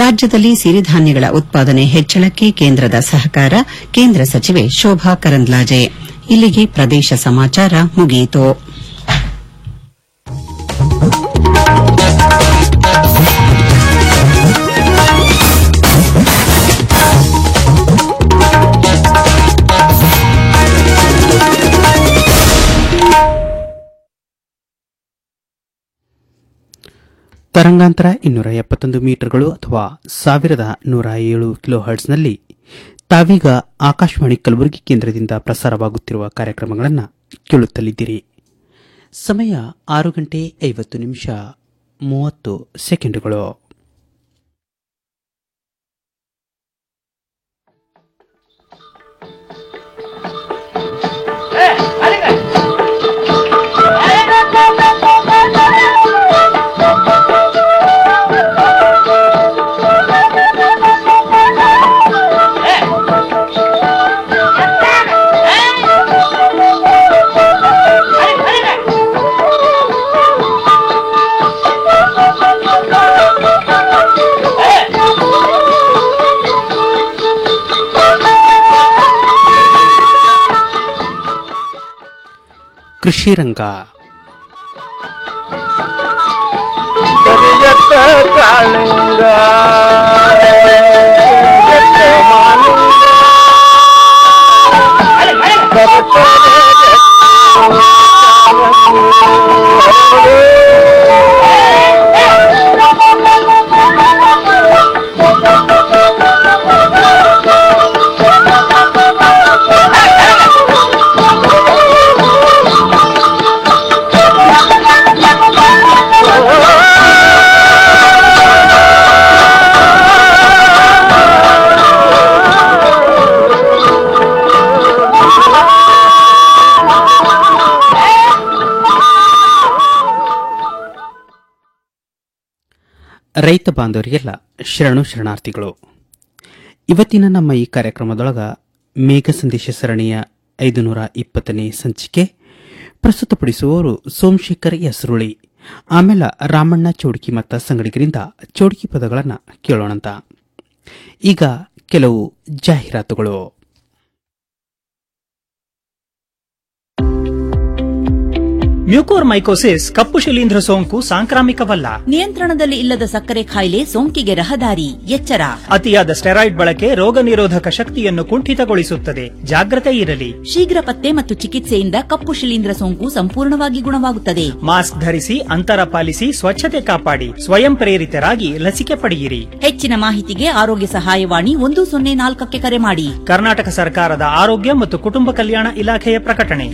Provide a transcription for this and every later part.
ರಾಜ್ಯದಲ್ಲಿ ಸಿರಿಧಾನ್ಯಗಳ ಉತ್ಪಾದನೆ ಹೆಚ್ಚಳಕ್ಕೆ ಕೇಂದ್ರದ ಸಹಕಾರ ಕೇಂದ್ರ ಸಚಿವೆ ಶೋಭಾ ಕರಂದ್ಲಾಜೆ ಇಲ್ಲಿಗೆ ಪ್ರದೇಶ ಸಮಾಚಾರ ಮುಗಿಯಿತು ತರಂಗಾಂತರ ಇನ್ನೂರ ಎಪ್ಪತ್ತೊಂದು ಮೀಟರ್ಗಳು ಅಥವಾ ಸಾವಿರದ ನೂರ ಏಳು ಕಿಲೋ ಹರ್ಟ್ಸ್ನಲ್ಲಿ ತಾವೀಗ ಆಕಾಶವಾಣಿ ಕಲಬುರಗಿ ಕೇಂದ್ರದಿಂದ ಪ್ರಸಾರವಾಗುತ್ತಿರುವ ಕಾರ್ಯಕ್ರಮಗಳನ್ನು ಕೇಳುತ್ತಲಿದ್ದೀರಿ ಸಮಯ ಆರು ಗಂಟೆ ಐವತ್ತು ನಿಮಿಷ ಮೂವತ್ತು ಸೆಕೆಂಡುಗಳು ಕೃಷಿ ರಂಗ ಕರಿಯತ್ತ ಕಾಳಿಂಗ ಕರಿಯತ್ತ ಮಾಲಿಂಗ ಕರೆತರೆ ರೈತ ಬಾಂಧವರಿಗೆಲ್ಲ ಶರಣು ಶರಣಾರ್ಥಿಗಳು ಇವತ್ತಿನ ನಮ್ಮ ಈ ಕಾರ್ಯಕ್ರಮದೊಳಗ ಮೇಘ ಸಂದೇಶ ಸರಣಿಯ ಐದುನೂರ ಇಪ್ಪತ್ತನೇ ಸಂಚಿಕೆ ಪ್ರಸ್ತುತಪಡಿಸುವವರು ಸೋಮಶೇಖರ್ ಯಸರುಳಿ ಆಮೇಲೆ ರಾಮಣ್ಣ ಚೌಡಿಕಿ ಮತ್ತ ಸಂಗಡಿಗರಿಂದ ಚೌಡಿಕಿ ಪದಗಳನ್ನು ಕೇಳೋಣಂತ ಈಗ ಕೆಲವು ಜಾಹೀರಾತುಗಳು ಮ್ಯೂಕೋರ್ಮೈಕೋಸಿಸ್ ಕಪ್ಪು ಶಿಲೀಂಧ್ರ ಸೋಂಕು ಸಾಂಕ್ರಾಮಿಕವಲ್ಲ ನಿಯಂತ್ರಣದಲ್ಲಿ ಇಲ್ಲದ ಸಕ್ಕರೆ ಕಾಯಿಲೆ ಸೋಂಕಿಗೆ ರಹದಾರಿ ಎಚ್ಚರ ಅತಿಯಾದ ಸ್ಟೆರಾಯ್ಡ್ ಬಳಕೆ ರೋಗ ನಿರೋಧಕ ಶಕ್ತಿಯನ್ನು ಕುಂಠಿತಗೊಳಿಸುತ್ತದೆ ಜಾಗ್ರತೆ ಇರಲಿ ಶೀಘ್ರ ಪತ್ತೆ ಮತ್ತು ಚಿಕಿತ್ಸೆಯಿಂದ ಕಪ್ಪು ಶಿಲೀಂಧ್ರ ಸೋಂಕು ಸಂಪೂರ್ಣವಾಗಿ ಗುಣವಾಗುತ್ತದೆ ಮಾಸ್ಕ್ ಧರಿಸಿ ಅಂತರ ಪಾಲಿಸಿ ಸ್ವಚ್ಛತೆ ಕಾಪಾಡಿ ಸ್ವಯಂ ಪ್ರೇರಿತರಾಗಿ ಲಸಿಕೆ ಪಡೆಯಿರಿ ಹೆಚ್ಚಿನ ಮಾಹಿತಿಗೆ ಆರೋಗ್ಯ ಸಹಾಯವಾಣಿ ಒಂದು ಸೊನ್ನೆ ನಾಲ್ಕಕ್ಕೆ ಕರೆ ಮಾಡಿ ಕರ್ನಾಟಕ ಸರ್ಕಾರದ ಆರೋಗ್ಯ ಮತ್ತು ಕುಟುಂಬ ಕಲ್ಯಾಣ ಇಲಾಖೆಯ ಪ್ರಕಟಣೆ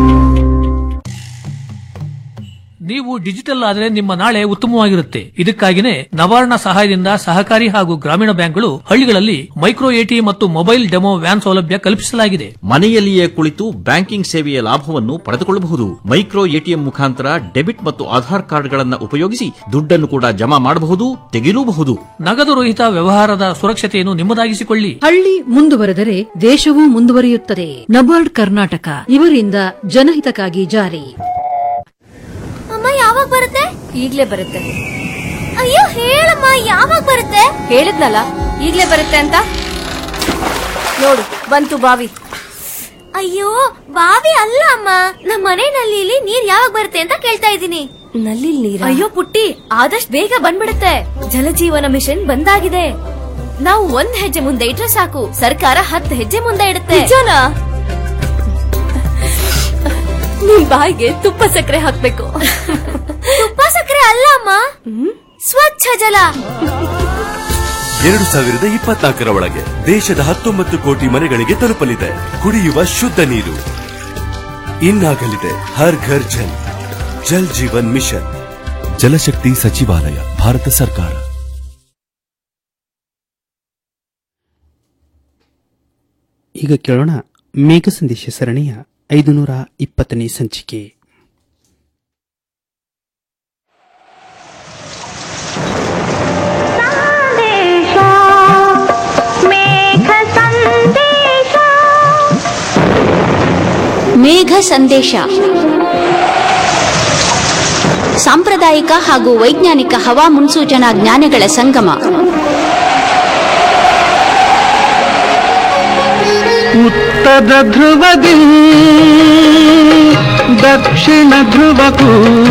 ನೀವು ಡಿಜಿಟಲ್ ಆದರೆ ನಿಮ್ಮ ನಾಳೆ ಉತ್ತಮವಾಗಿರುತ್ತೆ ಇದಕ್ಕಾಗಿನೇ ನವಾರ್ಣ ಸಹಾಯದಿಂದ ಸಹಕಾರಿ ಹಾಗೂ ಗ್ರಾಮೀಣ ಬ್ಯಾಂಕ್ಗಳು ಹಳ್ಳಿಗಳಲ್ಲಿ ಮೈಕ್ರೋ ಎಟಿ ಮತ್ತು ಮೊಬೈಲ್ ಡೆಮೋ ವ್ಯಾನ್ ಸೌಲಭ್ಯ ಕಲ್ಪಿಸಲಾಗಿದೆ ಮನೆಯಲ್ಲಿಯೇ ಕುಳಿತು ಬ್ಯಾಂಕಿಂಗ್ ಸೇವೆಯ ಲಾಭವನ್ನು ಪಡೆದುಕೊಳ್ಳಬಹುದು ಮೈಕ್ರೋ ಎಟಿಎಂ ಮುಖಾಂತರ ಡೆಬಿಟ್ ಮತ್ತು ಆಧಾರ್ ಕಾರ್ಡ್ಗಳನ್ನು ಉಪಯೋಗಿಸಿ ದುಡ್ಡನ್ನು ಕೂಡ ಜಮಾ ಮಾಡಬಹುದು ತೆಗೆಯಲೂಬಹುದು ನಗದು ರಹಿತ ವ್ಯವಹಾರದ ಸುರಕ್ಷತೆಯನ್ನು ನಿಮ್ಮದಾಗಿಸಿಕೊಳ್ಳಿ ಹಳ್ಳಿ ಮುಂದುವರೆದರೆ ದೇಶವೂ ಮುಂದುವರಿಯುತ್ತದೆ ನಬಾರ್ಡ್ ಕರ್ನಾಟಕ ಇವರಿಂದ ಜನಹಿತಕ್ಕಾಗಿ ಜಾರಿ ಅಮ್ಮ ಯಾವಾಗ ಬರುತ್ತೆ ಈಗ್ಲೇ ಬರುತ್ತೆ ಅಯ್ಯೋ ಹೇಳಮ್ಮ ಯಾವಾಗ ಬರುತ್ತೆ ಹೇಳಿದ್ನಲ್ಲ ಈಗ್ಲೇ ಬರುತ್ತೆ ಅಂತ ನೋಡು ಬಂತು ಬಾವಿ ಅಯ್ಯೋ ಬಾವಿ ಅಲ್ಲ ಅಮ್ಮ ನಮ್ಮ ಮನೆ ನಲ್ಲಿಲಿ ನೀರ್ ಯಾವಾಗ ಬರುತ್ತೆ ಅಂತ ಕೇಳ್ತಾ ಇದ್ದೀನಿ ನಲ್ಲಿ ನೀರ್ ಅಯ್ಯೋ ಪುಟ್ಟಿ ಆದಷ್ಟು ಬೇಗ ಬಂದ್ಬಿಡುತ್ತೆ ಜಲಜೀವನ ಮಿಷನ್ ಬಂದಾಗಿದೆ ನಾವು ಒಂದ್ ಹೆಜ್ಜೆ ಮುಂದೆ ಇಟ್ರೆ ಸಾಕು ಸರ್ಕಾರ ಹತ್ತು ಹೆಜ್ಜೆ ಮುಂದೆ ಇಡುತ್ತೆ ನಿಮ್ ಬಾಯಿಗೆ ತುಪ್ಪ ಸಕ್ಕರೆ ಹಾಕ್ಬೇಕು ತುಪ್ಪ ಸಕ್ಕರೆ ಅಲ್ಲ ಅಮ್ಮ ಸ್ವಚ್ಛ ಜಲ ಎರಡು ಸಾವಿರದ ಇಪ್ಪತ್ನಾಲ್ಕರ ಒಳಗೆ ದೇಶದ ಹತ್ತೊಂಬತ್ತು ಕೋಟಿ ಮನೆಗಳಿಗೆ ತಲುಪಲಿದೆ ಕುಡಿಯುವ ಶುದ್ಧ ನೀರು ಇನ್ನಾಗಲಿದೆ ಹರ್ ಘರ್ ಜಲ್ ಜಲ್ ಜೀವನ್ ಮಿಷನ್ ಜಲಶಕ್ತಿ ಸಚಿವಾಲಯ ಭಾರತ ಸರ್ಕಾರ ಈಗ ಕೇಳೋಣ ಮೇಘ ಸಂದೇಶ ಸರಣಿಯ ಐದುನೂರ ಇಪ್ಪತ್ತನೇ ಸಂಚಿಕೆ ಮೇಘ ಸಂದೇಶ ಸಾಂಪ್ರದಾಯಿಕ ಹಾಗೂ ವೈಜ್ಞಾನಿಕ ಹವಾ ಮುನ್ಸೂಚನಾ ಜ್ಞಾನಗಳ ಸಂಗಮ ಉತ್ತರ ಧ್ರುವದಿ ದಕ್ಷಿಣ ಧ್ರುವಕ್ಕೂ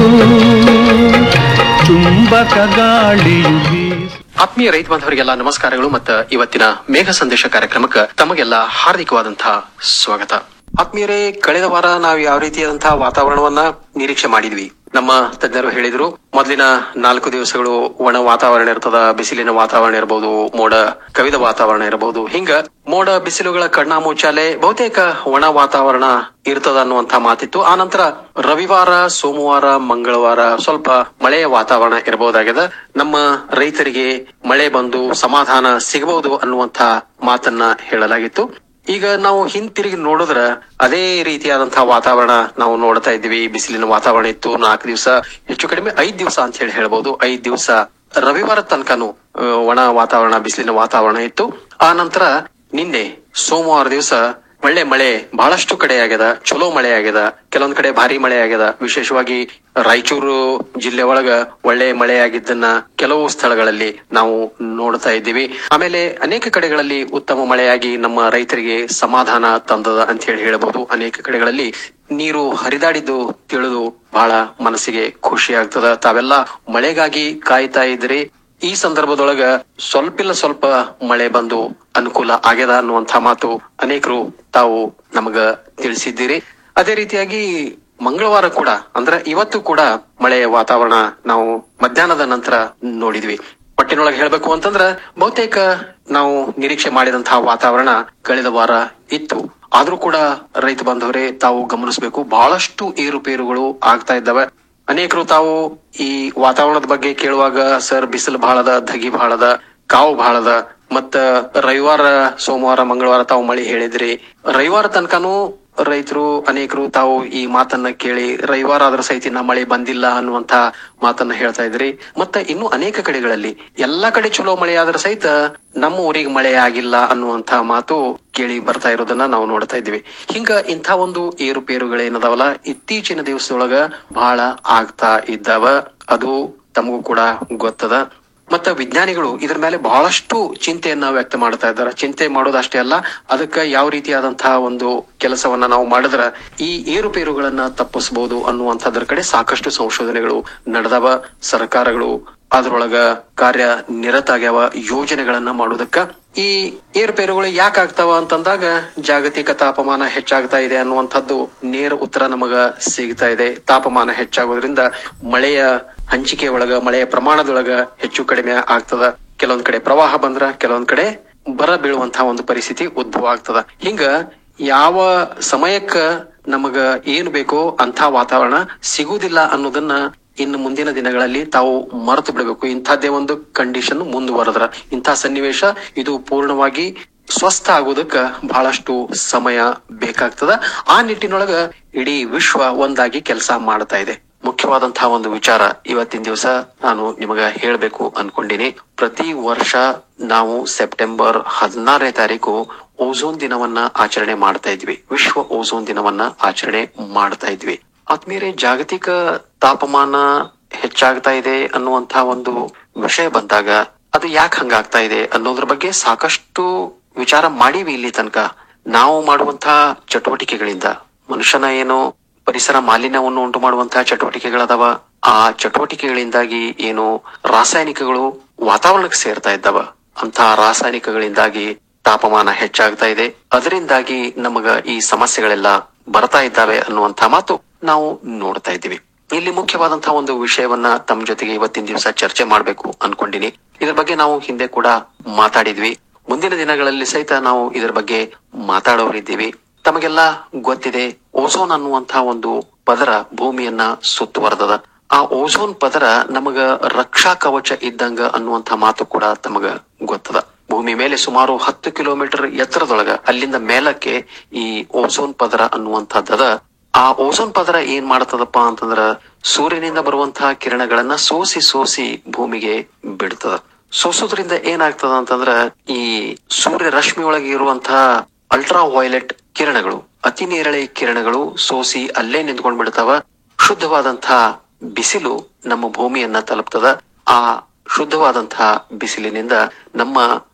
ಚುಂಬಕ ಗಾಳಿಯು ಬೀಸು ಆತ್ಮೀಯ ರೈತ ಬಾಂಧವರಿಗೆಲ್ಲ ನಮಸ್ಕಾರಗಳು ಮತ್ತು ಇವತ್ತಿನ ಮೇಘ ಸಂದೇಶ ಕಾರ್ಯಕ್ರಮಕ್ಕೆ ತಮಗೆಲ್ಲ ಹಾರ್ದಿಕವಾದಂತಹ ಸ್ವಾಗತ ಆತ್ಮೀಯರೇ ಕಳೆದ ವಾರ ನಾವು ಯಾವ ರೀತಿಯಾದಂತಹ ವಾತಾವರಣವನ್ನ ನಿರೀಕ್ಷೆ ಮಾಡಿದ್ವಿ ನಮ್ಮ ತಜ್ಞರು ಹೇಳಿದ್ರು ಮೊದಲಿನ ನಾಲ್ಕು ದಿವಸಗಳು ಒಣ ವಾತಾವರಣ ಇರ್ತದ ಬಿಸಿಲಿನ ವಾತಾವರಣ ಇರಬಹುದು ಮೋಡ ಕವಿದ ವಾತಾವರಣ ಇರಬಹುದು ಹಿಂಗ ಮೋಡ ಬಿಸಿಲುಗಳ ಕಣ್ಣ ಮುಚ್ಚಾಲೆ ಬಹುತೇಕ ಒಣ ವಾತಾವರಣ ಇರ್ತದ ಅನ್ನುವಂತ ಮಾತಿತ್ತು ಆ ನಂತರ ರವಿವಾರ ಸೋಮವಾರ ಮಂಗಳವಾರ ಸ್ವಲ್ಪ ಮಳೆಯ ವಾತಾವರಣ ಇರಬಹುದಾಗಿದೆ ನಮ್ಮ ರೈತರಿಗೆ ಮಳೆ ಬಂದು ಸಮಾಧಾನ ಸಿಗಬಹುದು ಅನ್ನುವಂತ ಮಾತನ್ನ ಹೇಳಲಾಗಿತ್ತು ಈಗ ನಾವು ಹಿಂತಿರುಗಿ ನೋಡಿದ್ರ ಅದೇ ರೀತಿಯಾದಂತಹ ವಾತಾವರಣ ನಾವು ನೋಡ್ತಾ ಇದ್ದೀವಿ ಬಿಸಿಲಿನ ವಾತಾವರಣ ಇತ್ತು ನಾಲ್ಕು ದಿವಸ ಹೆಚ್ಚು ಕಡಿಮೆ ಐದ್ ದಿವಸ ಅಂತ ಹೇಳಿ ಹೇಳ್ಬಹುದು ಐದ್ ದಿವಸ ರವಿವಾರ ತನಕನು ಆ, ಒಣ ವಾತಾವರಣ ಬಿಸಿಲಿನ ವಾತಾವರಣ ಇತ್ತು ಆ ನಂತರ ನಿನ್ನೆ ಸೋಮವಾರ ದಿವಸ ಒಳ್ಳೆ ಮಳೆ ಬಹಳಷ್ಟು ಕಡೆ ಆಗ್ಯದ ಚಲೋ ಮಳೆ ಆಗ್ಯದ ಕೆಲವೊಂದ್ ಕಡೆ ಭಾರಿ ಮಳೆ ಆಗ್ಯದ ವಿಶೇಷವಾಗಿ ರಾಯಚೂರು ಜಿಲ್ಲೆ ಒಳಗ ಒಳ್ಳೆ ಮಳೆ ಆಗಿದ್ದನ್ನ ಕೆಲವು ಸ್ಥಳಗಳಲ್ಲಿ ನಾವು ನೋಡ್ತಾ ಇದ್ದೀವಿ ಆಮೇಲೆ ಅನೇಕ ಕಡೆಗಳಲ್ಲಿ ಉತ್ತಮ ಮಳೆಯಾಗಿ ನಮ್ಮ ರೈತರಿಗೆ ಸಮಾಧಾನ ತಂದದ ಅಂತ ಹೇಳಿ ಹೇಳಬಹುದು ಅನೇಕ ಕಡೆಗಳಲ್ಲಿ ನೀರು ಹರಿದಾಡಿದ್ದು ತಿಳಿದು ಬಹಳ ಮನಸ್ಸಿಗೆ ಖುಷಿ ಆಗ್ತದ ತಾವೆಲ್ಲ ಮಳೆಗಾಗಿ ಕಾಯ್ತಾ ಇದ್ರಿ ಈ ಸಂದರ್ಭದೊಳಗ ಸ್ವಲ್ಪಿಲ್ಲ ಸ್ವಲ್ಪ ಮಳೆ ಬಂದು ಅನುಕೂಲ ಆಗ್ಯದ ಅನ್ನುವಂತ ಮಾತು ಅನೇಕರು ತಾವು ನಮಗ ತಿಳಿಸಿದ್ದೀರಿ ಅದೇ ರೀತಿಯಾಗಿ ಮಂಗಳವಾರ ಕೂಡ ಅಂದ್ರೆ ಇವತ್ತು ಕೂಡ ಮಳೆಯ ವಾತಾವರಣ ನಾವು ಮಧ್ಯಾಹ್ನದ ನಂತರ ನೋಡಿದ್ವಿ ಒಟ್ಟಿನೊಳಗೆ ಹೇಳ್ಬೇಕು ಅಂತಂದ್ರ ಬಹುತೇಕ ನಾವು ನಿರೀಕ್ಷೆ ಮಾಡಿದಂತಹ ವಾತಾವರಣ ಕಳೆದ ವಾರ ಇತ್ತು ಆದ್ರೂ ಕೂಡ ರೈತ ಬಾಂಧವರೇ ತಾವು ಗಮನಿಸಬೇಕು ಬಹಳಷ್ಟು ಏರುಪೇರುಗಳು ಆಗ್ತಾ ಇದ್ದಾವೆ ಅನೇಕರು ತಾವು ಈ ವಾತಾವರಣದ ಬಗ್ಗೆ ಕೇಳುವಾಗ ಸರ್ ಬಿಸಿಲು ಬಹಳದ ಧಗಿ ಬಹಳದ ಕಾವು ಬಹಳದ ಮತ್ತ ರವಿವಾರ ಸೋಮವಾರ ಮಂಗಳವಾರ ತಾವು ಮಳೆ ಹೇಳಿದ್ರಿ ರವಿವಾರ ತನಕನೂ ರೈತರು ಅನೇಕರು ತಾವು ಈ ಮಾತನ್ನ ಕೇಳಿ ರವಿವಾರ ಆದ್ರ ಸಹಿತ ಇನ್ನ ಮಳೆ ಬಂದಿಲ್ಲ ಅನ್ನುವಂತ ಮಾತನ್ನ ಹೇಳ್ತಾ ಇದ್ರಿ ಮತ್ತ ಇನ್ನು ಅನೇಕ ಕಡೆಗಳಲ್ಲಿ ಎಲ್ಲಾ ಕಡೆ ಚಲೋ ಮಳೆ ಆದ್ರ ಸಹಿತ ನಮ್ಮ ಊರಿಗೆ ಮಳೆ ಆಗಿಲ್ಲ ಅನ್ನುವಂತ ಮಾತು ಕೇಳಿ ಬರ್ತಾ ಇರೋದನ್ನ ನಾವು ನೋಡ್ತಾ ಇದ್ವಿ ಹಿಂಗ ಇಂಥ ಒಂದು ಏರುಪೇರುಗಳೇನದಾವಲ್ಲ ಇತ್ತೀಚಿನ ದಿವಸದೊಳಗ ಬಹಳ ಆಗ್ತಾ ಇದ್ದಾವ ಅದು ತಮಗೂ ಕೂಡ ಗೊತ್ತದ ಮತ್ತ ವಿಜ್ಞಾನಿಗಳು ಇದ್ರ ಮೇಲೆ ಬಹಳಷ್ಟು ಚಿಂತೆಯನ್ನ ವ್ಯಕ್ತ ಮಾಡ್ತಾ ಇದ್ದಾರೆ ಚಿಂತೆ ಮಾಡೋದಷ್ಟೇ ಅಲ್ಲ ಅದಕ್ಕ ಯಾವ ರೀತಿಯಾದಂತಹ ಒಂದು ಕೆಲಸವನ್ನ ನಾವು ಮಾಡಿದ್ರ ಈ ಏರುಪೇರುಗಳನ್ನ ತಪ್ಪಿಸಬಹುದು ಅನ್ನುವಂಥದ್ರ ಕಡೆ ಸಾಕಷ್ಟು ಸಂಶೋಧನೆಗಳು ನಡೆದವ ಸರ್ಕಾರಗಳು ಅದ್ರೊಳಗ ಕಾರ್ಯ ನಿರತಾಗ್ಯಾವ ಯೋಜನೆಗಳನ್ನ ಮಾಡೋದಕ್ಕ ಈ ಏರುಪೇರುಗಳು ಯಾಕೆ ಆಗ್ತಾವ ಅಂತಂದಾಗ ಜಾಗತಿಕ ತಾಪಮಾನ ಹೆಚ್ಚಾಗ್ತಾ ಇದೆ ಅನ್ನುವಂಥದ್ದು ನೇರ ಉತ್ತರ ನಮಗ ಸಿಗ್ತಾ ಇದೆ ತಾಪಮಾನ ಹೆಚ್ಚಾಗೋದ್ರಿಂದ ಮಳೆಯ ಹಂಚಿಕೆ ಒಳಗ ಮಳೆಯ ಪ್ರಮಾಣದೊಳಗ ಹೆಚ್ಚು ಕಡಿಮೆ ಆಗ್ತದ ಕೆಲವೊಂದ್ ಕಡೆ ಪ್ರವಾಹ ಬಂದ್ರ ಕೆಲವೊಂದ್ ಕಡೆ ಬರ ಬೀಳುವಂತಹ ಒಂದು ಪರಿಸ್ಥಿತಿ ಉದ್ಭವ ಆಗ್ತದ ಹಿಂಗ ಯಾವ ಸಮಯಕ್ಕ ನಮಗ ಏನ್ ಬೇಕೋ ಅಂತ ವಾತಾವರಣ ಸಿಗುವುದಿಲ್ಲ ಅನ್ನೋದನ್ನ ಇನ್ನು ಮುಂದಿನ ದಿನಗಳಲ್ಲಿ ತಾವು ಮರೆತು ಬಿಡಬೇಕು ಇಂಥದ್ದೇ ಒಂದು ಕಂಡೀಷನ್ ಮುಂದುವರೆದ್ರ ಇಂಥ ಸನ್ನಿವೇಶ ಇದು ಪೂರ್ಣವಾಗಿ ಸ್ವಸ್ಥ ಆಗೋದಕ್ಕ ಬಹಳಷ್ಟು ಸಮಯ ಬೇಕಾಗ್ತದ ಆ ನಿಟ್ಟಿನೊಳಗ ಇಡೀ ವಿಶ್ವ ಒಂದಾಗಿ ಕೆಲಸ ಮಾಡ್ತಾ ಇದೆ ಮುಖ್ಯವಾದಂತಹ ಒಂದು ವಿಚಾರ ಇವತ್ತಿನ ದಿವಸ ನಾನು ನಿಮಗ ಹೇಳ್ಬೇಕು ಅನ್ಕೊಂಡಿನಿ ಪ್ರತಿ ವರ್ಷ ನಾವು ಸೆಪ್ಟೆಂಬರ್ ಹದಿನಾರನೇ ತಾರೀಕು ಓಝೋನ್ ದಿನವನ್ನ ಆಚರಣೆ ಮಾಡ್ತಾ ಇದ್ವಿ ವಿಶ್ವ ಓಝೋನ್ ದಿನವನ್ನ ಆಚರಣೆ ಮಾಡ್ತಾ ಇದ್ವಿ ಆದ್ಮೇಲೆ ಜಾಗತಿಕ ತಾಪಮಾನ ಹೆಚ್ಚಾಗ್ತಾ ಇದೆ ಅನ್ನುವಂತಹ ಒಂದು ವಿಷಯ ಬಂದಾಗ ಅದು ಯಾಕೆ ಹಂಗಾಗ್ತಾ ಇದೆ ಅನ್ನೋದ್ರ ಬಗ್ಗೆ ಸಾಕಷ್ಟು ವಿಚಾರ ಮಾಡೀವಿ ಇಲ್ಲಿ ತನಕ ನಾವು ಮಾಡುವಂತಹ ಚಟುವಟಿಕೆಗಳಿಂದ ಮನುಷ್ಯನ ಏನು ಪರಿಸರ ಮಾಲಿನ್ಯವನ್ನು ಉಂಟು ಮಾಡುವಂತಹ ಚಟುವಟಿಕೆಗಳದಾವ ಆ ಚಟುವಟಿಕೆಗಳಿಂದಾಗಿ ಏನು ರಾಸಾಯನಿಕಗಳು ವಾತಾವರಣಕ್ಕೆ ಸೇರ್ತಾ ಇದ್ದಾವ ಅಂತಹ ರಾಸಾಯನಿಕಗಳಿಂದಾಗಿ ತಾಪಮಾನ ಹೆಚ್ಚಾಗ್ತಾ ಇದೆ ಅದರಿಂದಾಗಿ ನಮಗ ಈ ಸಮಸ್ಯೆಗಳೆಲ್ಲ ಬರ್ತಾ ಇದ್ದಾವೆ ಅನ್ನುವಂತ ಮಾತು ನಾವು ನೋಡ್ತಾ ಇದ್ದೀವಿ ಇಲ್ಲಿ ಮುಖ್ಯವಾದಂತಹ ಒಂದು ವಿಷಯವನ್ನ ತಮ್ಮ ಜೊತೆಗೆ ಇವತ್ತಿನ ದಿವಸ ಚರ್ಚೆ ಮಾಡ್ಬೇಕು ಅನ್ಕೊಂಡಿನಿ ಇದ್ರ ಬಗ್ಗೆ ನಾವು ಹಿಂದೆ ಕೂಡ ಮಾತಾಡಿದ್ವಿ ಮುಂದಿನ ದಿನಗಳಲ್ಲಿ ಸಹಿತ ನಾವು ಇದರ ಬಗ್ಗೆ ಮಾತಾಡೋರಿದ್ದೀವಿ ತಮಗೆಲ್ಲ ಗೊತ್ತಿದೆ ಓಝೋನ್ ಅನ್ನುವಂತಹ ಒಂದು ಪದರ ಭೂಮಿಯನ್ನ ಸುತ್ತುವರೆದದ ಆ ಓಝೋನ್ ಪದರ ನಮಗ ರಕ್ಷಾ ಕವಚ ಇದ್ದಂಗ ಅನ್ನುವಂತ ಮಾತು ಕೂಡ ತಮಗ ಗೊತ್ತದ ಭೂಮಿ ಮೇಲೆ ಸುಮಾರು ಹತ್ತು ಕಿಲೋಮೀಟರ್ ಎತ್ತರದೊಳಗ ಅಲ್ಲಿಂದ ಮೇಲಕ್ಕೆ ಈ ಓಝೋನ್ ಪದರ ಅನ್ನುವಂಥದ್ದದ ಆ ಓಝೋನ್ ಪದರ ಏನ್ ಮಾಡ್ತದಪ್ಪ ಅಂತಂದ್ರ ಸೂರ್ಯನಿಂದ ಬರುವಂತಹ ಕಿರಣಗಳನ್ನ ಸೋಸಿ ಸೋಸಿ ಭೂಮಿಗೆ ಬಿಡ್ತದ ಸೋಸೋದ್ರಿಂದ ಏನಾಗ್ತದ ಅಂತಂದ್ರ ಈ ಸೂರ್ಯ ರಶ್ಮಿ ಒಳಗೆ ಇರುವಂತಹ ಅಲ್ಟ್ರಾ ವೈಲೆಟ್ ಕಿರಣಗಳು ಅತಿ ನೇರಳೆ ಕಿರಣಗಳು ಸೋಸಿ ಅಲ್ಲೇ ನಿಂತ್ಕೊಂಡ್ ಬಿಡ್ತಾವ ಶುದ್ಧವಾದಂತಹ ಬಿಸಿಲು ನಮ್ಮ ಭೂಮಿಯನ್ನ ತಲುಪ್ತದ ಆ ಶುದ್ಧವಾದಂತಹ ಬಿಸಿಲಿನಿಂದ ನಮ್ಮ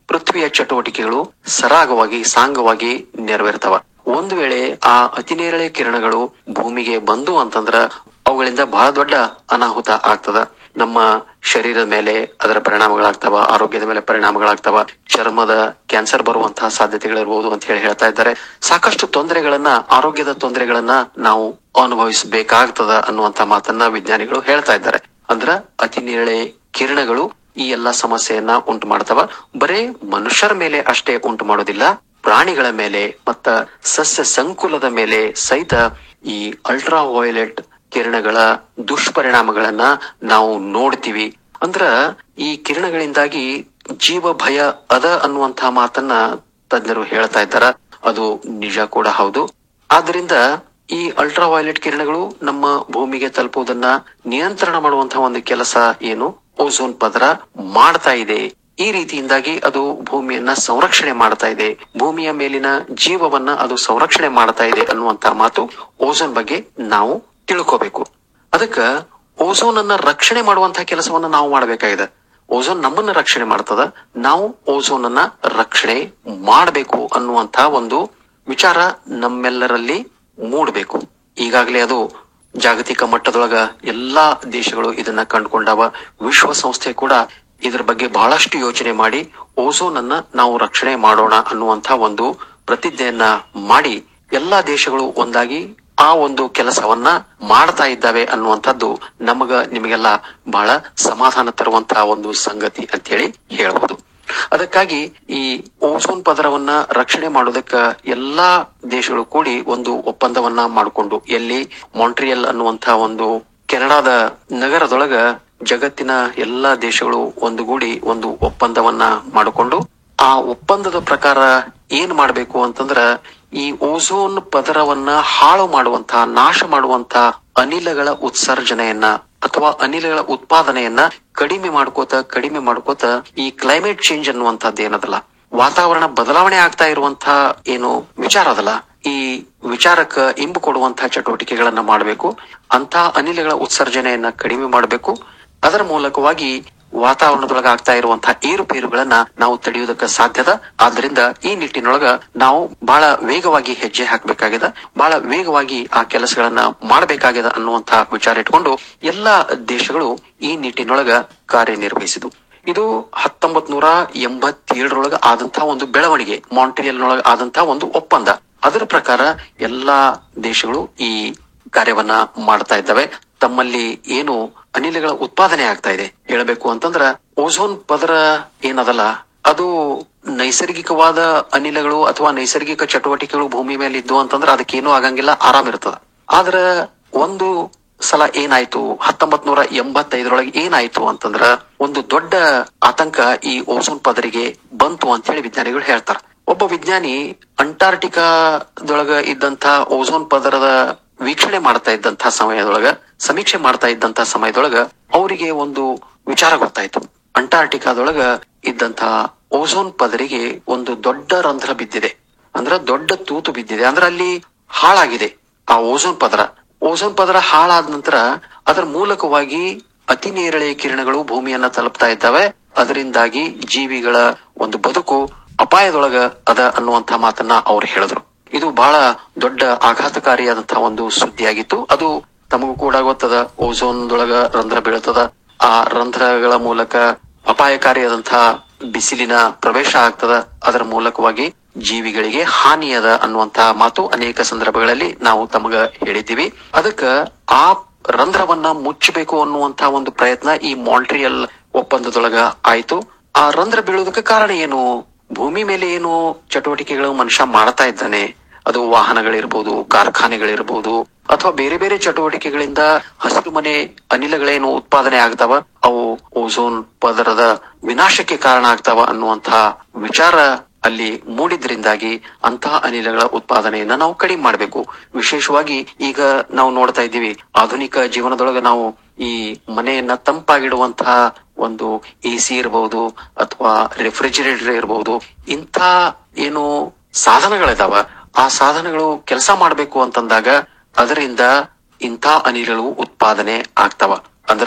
ಪೃಥ್ವಿಯ ಚಟುವಟಿಕೆಗಳು ಸರಾಗವಾಗಿ ಸಾಂಗವಾಗಿ ನೆರವೇರ್ತಾವ ಒಂದು ವೇಳೆ ಆ ಅತಿನೇರಳೆ ಕಿರಣಗಳು ಭೂಮಿಗೆ ಬಂದು ಅಂತಂದ್ರ ಅವುಗಳಿಂದ ಬಹಳ ದೊಡ್ಡ ಅನಾಹುತ ಆಗ್ತದ ನಮ್ಮ ಶರೀರದ ಮೇಲೆ ಅದರ ಪರಿಣಾಮಗಳಾಗ್ತಾವ ಆರೋಗ್ಯದ ಮೇಲೆ ಪರಿಣಾಮಗಳಾಗ್ತಾವ ಚರ್ಮದ ಕ್ಯಾನ್ಸರ್ ಬರುವಂತಹ ಸಾಧ್ಯತೆಗಳಿರ್ಬೋದು ಅಂತ ಹೇಳಿ ಹೇಳ್ತಾ ಇದ್ದಾರೆ ಸಾಕಷ್ಟು ತೊಂದರೆಗಳನ್ನ ಆರೋಗ್ಯದ ತೊಂದರೆಗಳನ್ನ ನಾವು ಅನುಭವಿಸಬೇಕಾಗ್ತದ ಅನ್ನುವಂತ ಮಾತನ್ನ ವಿಜ್ಞಾನಿಗಳು ಹೇಳ್ತಾ ಇದ್ದಾರೆ ಅಂದ್ರ ಅತಿ ನೇರಳೆ ಕಿರಣಗಳು ಈ ಎಲ್ಲಾ ಸಮಸ್ಯೆಯನ್ನ ಉಂಟು ಮಾಡ್ತಾವ ಬರೇ ಮನುಷ್ಯರ ಮೇಲೆ ಅಷ್ಟೇ ಉಂಟು ಮಾಡೋದಿಲ್ಲ ಪ್ರಾಣಿಗಳ ಮೇಲೆ ಮತ್ತ ಸಸ್ಯ ಸಂಕುಲದ ಮೇಲೆ ಸಹಿತ ಈ ಅಲ್ಟ್ರಾ ವಯೋಲೆಟ್ ಕಿರಣಗಳ ದುಷ್ಪರಿಣಾಮಗಳನ್ನ ನಾವು ನೋಡ್ತೀವಿ ಅಂದ್ರ ಈ ಕಿರಣಗಳಿಂದಾಗಿ ಜೀವ ಭಯ ಅದ ಅನ್ನುವಂತಹ ಮಾತನ್ನ ತಜ್ಞರು ಹೇಳ್ತಾ ಇದ್ದಾರ ಅದು ನಿಜ ಕೂಡ ಹೌದು ಆದ್ರಿಂದ ಈ ಅಲ್ಟ್ರಾ ವಯೋಲೆಟ್ ಕಿರಣಗಳು ನಮ್ಮ ಭೂಮಿಗೆ ತಲುಪುವುದನ್ನ ನಿಯಂತ್ರಣ ಮಾಡುವಂತಹ ಒಂದು ಕೆಲಸ ಏನು ಓಝೋನ್ ಪದರ ಮಾಡ್ತಾ ಇದೆ ಈ ರೀತಿಯಿಂದಾಗಿ ಅದು ಭೂಮಿಯನ್ನ ಸಂರಕ್ಷಣೆ ಮಾಡ್ತಾ ಇದೆ ಭೂಮಿಯ ಮೇಲಿನ ಜೀವವನ್ನ ಅದು ಸಂರಕ್ಷಣೆ ಮಾಡ್ತಾ ಇದೆ ಅನ್ನುವಂತ ಮಾತು ಓಝೋನ್ ಬಗ್ಗೆ ನಾವು ತಿಳ್ಕೋಬೇಕು ಅದಕ್ಕ ಓಝೋನ್ ಅನ್ನ ರಕ್ಷಣೆ ಮಾಡುವಂತಹ ಕೆಲಸವನ್ನ ನಾವು ಮಾಡಬೇಕಾಗಿದೆ ಓಝೋನ್ ನಮ್ಮನ್ನ ರಕ್ಷಣೆ ಮಾಡ್ತದ ನಾವು ಓಝೋನ್ ಅನ್ನ ರಕ್ಷಣೆ ಮಾಡಬೇಕು ಅನ್ನುವಂತ ಒಂದು ವಿಚಾರ ನಮ್ಮೆಲ್ಲರಲ್ಲಿ ಮೂಡಬೇಕು ಈಗಾಗಲೇ ಅದು ಜಾಗತಿಕ ಮಟ್ಟದೊಳಗ ಎಲ್ಲಾ ದೇಶಗಳು ಇದನ್ನ ಕಂಡುಕೊಂಡಾವ ವಿಶ್ವಸಂಸ್ಥೆ ಕೂಡ ಇದ್ರ ಬಗ್ಗೆ ಬಹಳಷ್ಟು ಯೋಚನೆ ಮಾಡಿ ಓಝೋನ್ ಅನ್ನ ನಾವು ರಕ್ಷಣೆ ಮಾಡೋಣ ಅನ್ನುವಂತ ಒಂದು ಪ್ರತಿಜ್ಞೆಯನ್ನ ಮಾಡಿ ಎಲ್ಲಾ ದೇಶಗಳು ಒಂದಾಗಿ ಆ ಒಂದು ಕೆಲಸವನ್ನ ಮಾಡ್ತಾ ಇದ್ದಾವೆ ಅನ್ನುವಂಥದ್ದು ನಮಗ ನಿಮಗೆಲ್ಲ ಬಹಳ ಸಮಾಧಾನ ತರುವಂತಹ ಒಂದು ಸಂಗತಿ ಅಂತ ಹೇಳಿ ಹೇಳ್ಬೋದು ಅದಕ್ಕಾಗಿ ಈ ಓಝೋನ್ ಪದರವನ್ನ ರಕ್ಷಣೆ ಮಾಡೋದಕ್ಕ ಎಲ್ಲಾ ದೇಶಗಳು ಕೂಡಿ ಒಂದು ಒಪ್ಪಂದವನ್ನ ಮಾಡಿಕೊಂಡು ಎಲ್ಲಿ ಮಾಂಟ್ರಿಯಲ್ ಅನ್ನುವಂತಹ ಒಂದು ಕೆನಡಾದ ನಗರದೊಳಗ ಜಗತ್ತಿನ ಎಲ್ಲಾ ದೇಶಗಳು ಒಂದುಗೂಡಿ ಒಂದು ಒಪ್ಪಂದವನ್ನ ಮಾಡಿಕೊಂಡು ಆ ಒಪ್ಪಂದದ ಪ್ರಕಾರ ಏನ್ ಮಾಡ್ಬೇಕು ಅಂತಂದ್ರ ಈ ಓಝೋನ್ ಪದರವನ್ನ ಹಾಳು ಮಾಡುವಂತಹ ನಾಶ ಮಾಡುವಂತಹ ಅನಿಲಗಳ ಉತ್ಸರ್ಜನೆಯನ್ನ ಅಥವಾ ಅನಿಲಗಳ ಉತ್ಪಾದನೆಯನ್ನ ಕಡಿಮೆ ಮಾಡ್ಕೋತ ಕಡಿಮೆ ಮಾಡ್ಕೋತ ಈ ಕ್ಲೈಮೇಟ್ ಚೇಂಜ್ ಅನ್ನುವಂಥದ್ದು ಏನದಲ್ಲ ವಾತಾವರಣ ಬದಲಾವಣೆ ಆಗ್ತಾ ಇರುವಂತಹ ಏನು ವಿಚಾರ ಅದಲ್ಲ ಈ ವಿಚಾರಕ್ಕ ಇಂಬು ಕೊಡುವಂತಹ ಚಟುವಟಿಕೆಗಳನ್ನ ಮಾಡಬೇಕು ಅಂತ ಅನಿಲಗಳ ಉತ್ಸರ್ಜನೆಯನ್ನ ಕಡಿಮೆ ಮಾಡಬೇಕು ಅದರ ಮೂಲಕವಾಗಿ ವಾತಾವರಣದೊಳಗ ಆಗ್ತಾ ಇರುವಂತಹ ಏರುಪೇರುಗಳನ್ನ ನಾವು ತಡೆಯುವುದಕ್ಕೆ ಸಾಧ್ಯದ ಆದ್ರಿಂದ ಈ ನಿಟ್ಟಿನೊಳಗ ನಾವು ಬಹಳ ವೇಗವಾಗಿ ಹೆಜ್ಜೆ ಹಾಕ್ಬೇಕಾಗಿದೆ ಬಹಳ ವೇಗವಾಗಿ ಆ ಕೆಲಸಗಳನ್ನ ಮಾಡಬೇಕಾಗಿದೆ ಅನ್ನುವಂತಹ ವಿಚಾರ ಇಟ್ಕೊಂಡು ಎಲ್ಲಾ ದೇಶಗಳು ಈ ನಿಟ್ಟಿನೊಳಗ ಕಾರ್ಯನಿರ್ವಹಿಸಿದವು ಇದು ಹತ್ತೊಂಬತ್ ನೂರ ಎಂಬತ್ತೇಳರೊಳಗ ಆದಂತಹ ಒಂದು ಬೆಳವಣಿಗೆ ಮಾಂಟ್ರಿಯಲ್ನೊಳಗ ಆದಂತಹ ಒಂದು ಒಪ್ಪಂದ ಅದರ ಪ್ರಕಾರ ಎಲ್ಲಾ ದೇಶಗಳು ಈ ಕಾರ್ಯವನ್ನ ಮಾಡ್ತಾ ಇದ್ದಾವೆ ತಮ್ಮಲ್ಲಿ ಏನು ಅನಿಲಗಳ ಉತ್ಪಾದನೆ ಆಗ್ತಾ ಇದೆ ಹೇಳಬೇಕು ಅಂತಂದ್ರ ಓಝೋನ್ ಪದರ ಏನದಲ್ಲ ಅದು ನೈಸರ್ಗಿಕವಾದ ಅನಿಲಗಳು ಅಥವಾ ನೈಸರ್ಗಿಕ ಚಟುವಟಿಕೆಗಳು ಭೂಮಿ ಮೇಲೆ ಇದ್ದು ಅಂತಂದ್ರ ಅದಕ್ಕೇನು ಆಗಂಗಿಲ್ಲ ಆರಾಮ್ ಇರ್ತದ ಆದ್ರ ಒಂದು ಸಲ ಏನಾಯ್ತು ಹತ್ತೊಂಬತ್ ನೂರ ಎಂಬತ್ತೈದರೊಳಗೆ ಏನಾಯ್ತು ಅಂತಂದ್ರ ಒಂದು ದೊಡ್ಡ ಆತಂಕ ಈ ಓಝೋನ್ ಪದರಿಗೆ ಬಂತು ಅಂತ ಹೇಳಿ ವಿಜ್ಞಾನಿಗಳು ಹೇಳ್ತಾರ ಒಬ್ಬ ವಿಜ್ಞಾನಿ ಅಂಟಾರ್ಟಿಕಾದೊಳಗ ಇದ್ದಂತ ಓಝೋನ್ ಪದರದ ವೀಕ್ಷಣೆ ಮಾಡ್ತಾ ಇದ್ದಂತ ಸಮಯದೊಳಗ ಸಮೀಕ್ಷೆ ಮಾಡ್ತಾ ಇದ್ದಂತ ಸಮಯದೊಳಗ ಅವರಿಗೆ ಒಂದು ವಿಚಾರ ಗೊತ್ತಾಯ್ತು ಅಂಟಾರ್ಟಿಕಾದೊಳಗ ಇದ್ದಂತ ಓಝೋನ್ ಪದರಿಗೆ ಒಂದು ದೊಡ್ಡ ರಂಧ್ರ ಬಿದ್ದಿದೆ ಅಂದ್ರ ದೊಡ್ಡ ತೂತು ಬಿದ್ದಿದೆ ಅಂದ್ರ ಅಲ್ಲಿ ಹಾಳಾಗಿದೆ ಆ ಓಝೋನ್ ಪದರ ಓಝೋನ್ ಪದರ ಹಾಳಾದ ನಂತರ ಅದರ ಮೂಲಕವಾಗಿ ಅತಿ ನೇರಳೆ ಕಿರಣಗಳು ಭೂಮಿಯನ್ನ ತಲುಪ್ತಾ ಇದ್ದಾವೆ ಅದರಿಂದಾಗಿ ಜೀವಿಗಳ ಒಂದು ಬದುಕು ಅಪಾಯದೊಳಗ ಅದ ಅನ್ನುವಂತ ಮಾತನ್ನ ಅವ್ರು ಹೇಳಿದ್ರು ಇದು ಬಹಳ ದೊಡ್ಡ ಆಘಾತಕಾರಿಯಾದಂತಹ ಒಂದು ಸುದ್ದಿಯಾಗಿತ್ತು ಅದು ತಮಗೂ ಕೂಡ ಗೊತ್ತದ ಓಝೋನ್ ದೊಳಗ ರಂಧ್ರ ಬೀಳ್ತದ ಆ ರಂಧ್ರಗಳ ಮೂಲಕ ಅಪಾಯಕಾರಿಯಾದಂತಹ ಬಿಸಿಲಿನ ಪ್ರವೇಶ ಆಗ್ತದ ಅದರ ಮೂಲಕವಾಗಿ ಜೀವಿಗಳಿಗೆ ಹಾನಿಯದ ಅನ್ನುವಂತಹ ಮಾತು ಅನೇಕ ಸಂದರ್ಭಗಳಲ್ಲಿ ನಾವು ತಮಗ ಹೇಳಿದ್ದೀವಿ ಅದಕ್ಕ ಆ ರಂಧ್ರವನ್ನ ಮುಚ್ಚಬೇಕು ಅನ್ನುವಂತಹ ಒಂದು ಪ್ರಯತ್ನ ಈ ಮಾಂಟ್ರಿಯಲ್ ಒಪ್ಪಂದದೊಳಗ ಆಯ್ತು ಆ ರಂಧ್ರ ಬೀಳೋದಕ್ಕೆ ಕಾರಣ ಏನು ಭೂಮಿ ಮೇಲೆ ಏನು ಚಟುವಟಿಕೆಗಳು ಮನುಷ್ಯ ಮಾಡ್ತಾ ಇದ್ದಾನೆ ಅದು ವಾಹನಗಳಿರ್ಬೋದು ಕಾರ್ಖಾನೆಗಳಿರ್ಬೋದು ಅಥವಾ ಬೇರೆ ಬೇರೆ ಚಟುವಟಿಕೆಗಳಿಂದ ಹಸಿರು ಮನೆ ಅನಿಲಗಳೇನು ಉತ್ಪಾದನೆ ಆಗ್ತಾವ ಅವು ಓಝೋನ್ ಪದರದ ವಿನಾಶಕ್ಕೆ ಕಾರಣ ಆಗ್ತಾವ ಅನ್ನುವಂತಹ ವಿಚಾರ ಅಲ್ಲಿ ಮೂಡಿದ್ರಿಂದಾಗಿ ಅಂತಹ ಅನಿಲಗಳ ಉತ್ಪಾದನೆಯನ್ನ ನಾವು ಕಡಿಮೆ ಮಾಡಬೇಕು ವಿಶೇಷವಾಗಿ ಈಗ ನಾವು ನೋಡ್ತಾ ಇದ್ದೀವಿ ಆಧುನಿಕ ಜೀವನದೊಳಗೆ ನಾವು ಈ ಮನೆಯನ್ನ ತಂಪಾಗಿಡುವಂತಹ ಒಂದು ಎ ಸಿ ಇರಬಹುದು ಅಥವಾ ರೆಫ್ರಿಜಿರೇಟರ್ ಇರಬಹುದು ಇಂಥ ಏನು ಸಾಧನಗಳಿದಾವ ಆ ಸಾಧನಗಳು ಕೆಲಸ ಮಾಡಬೇಕು ಅಂತಂದಾಗ ಅದರಿಂದ ಇಂಥ ಅನಿಲಗಳು ಉತ್ಪಾದನೆ ಆಗ್ತಾವ ಅಂದ್ರ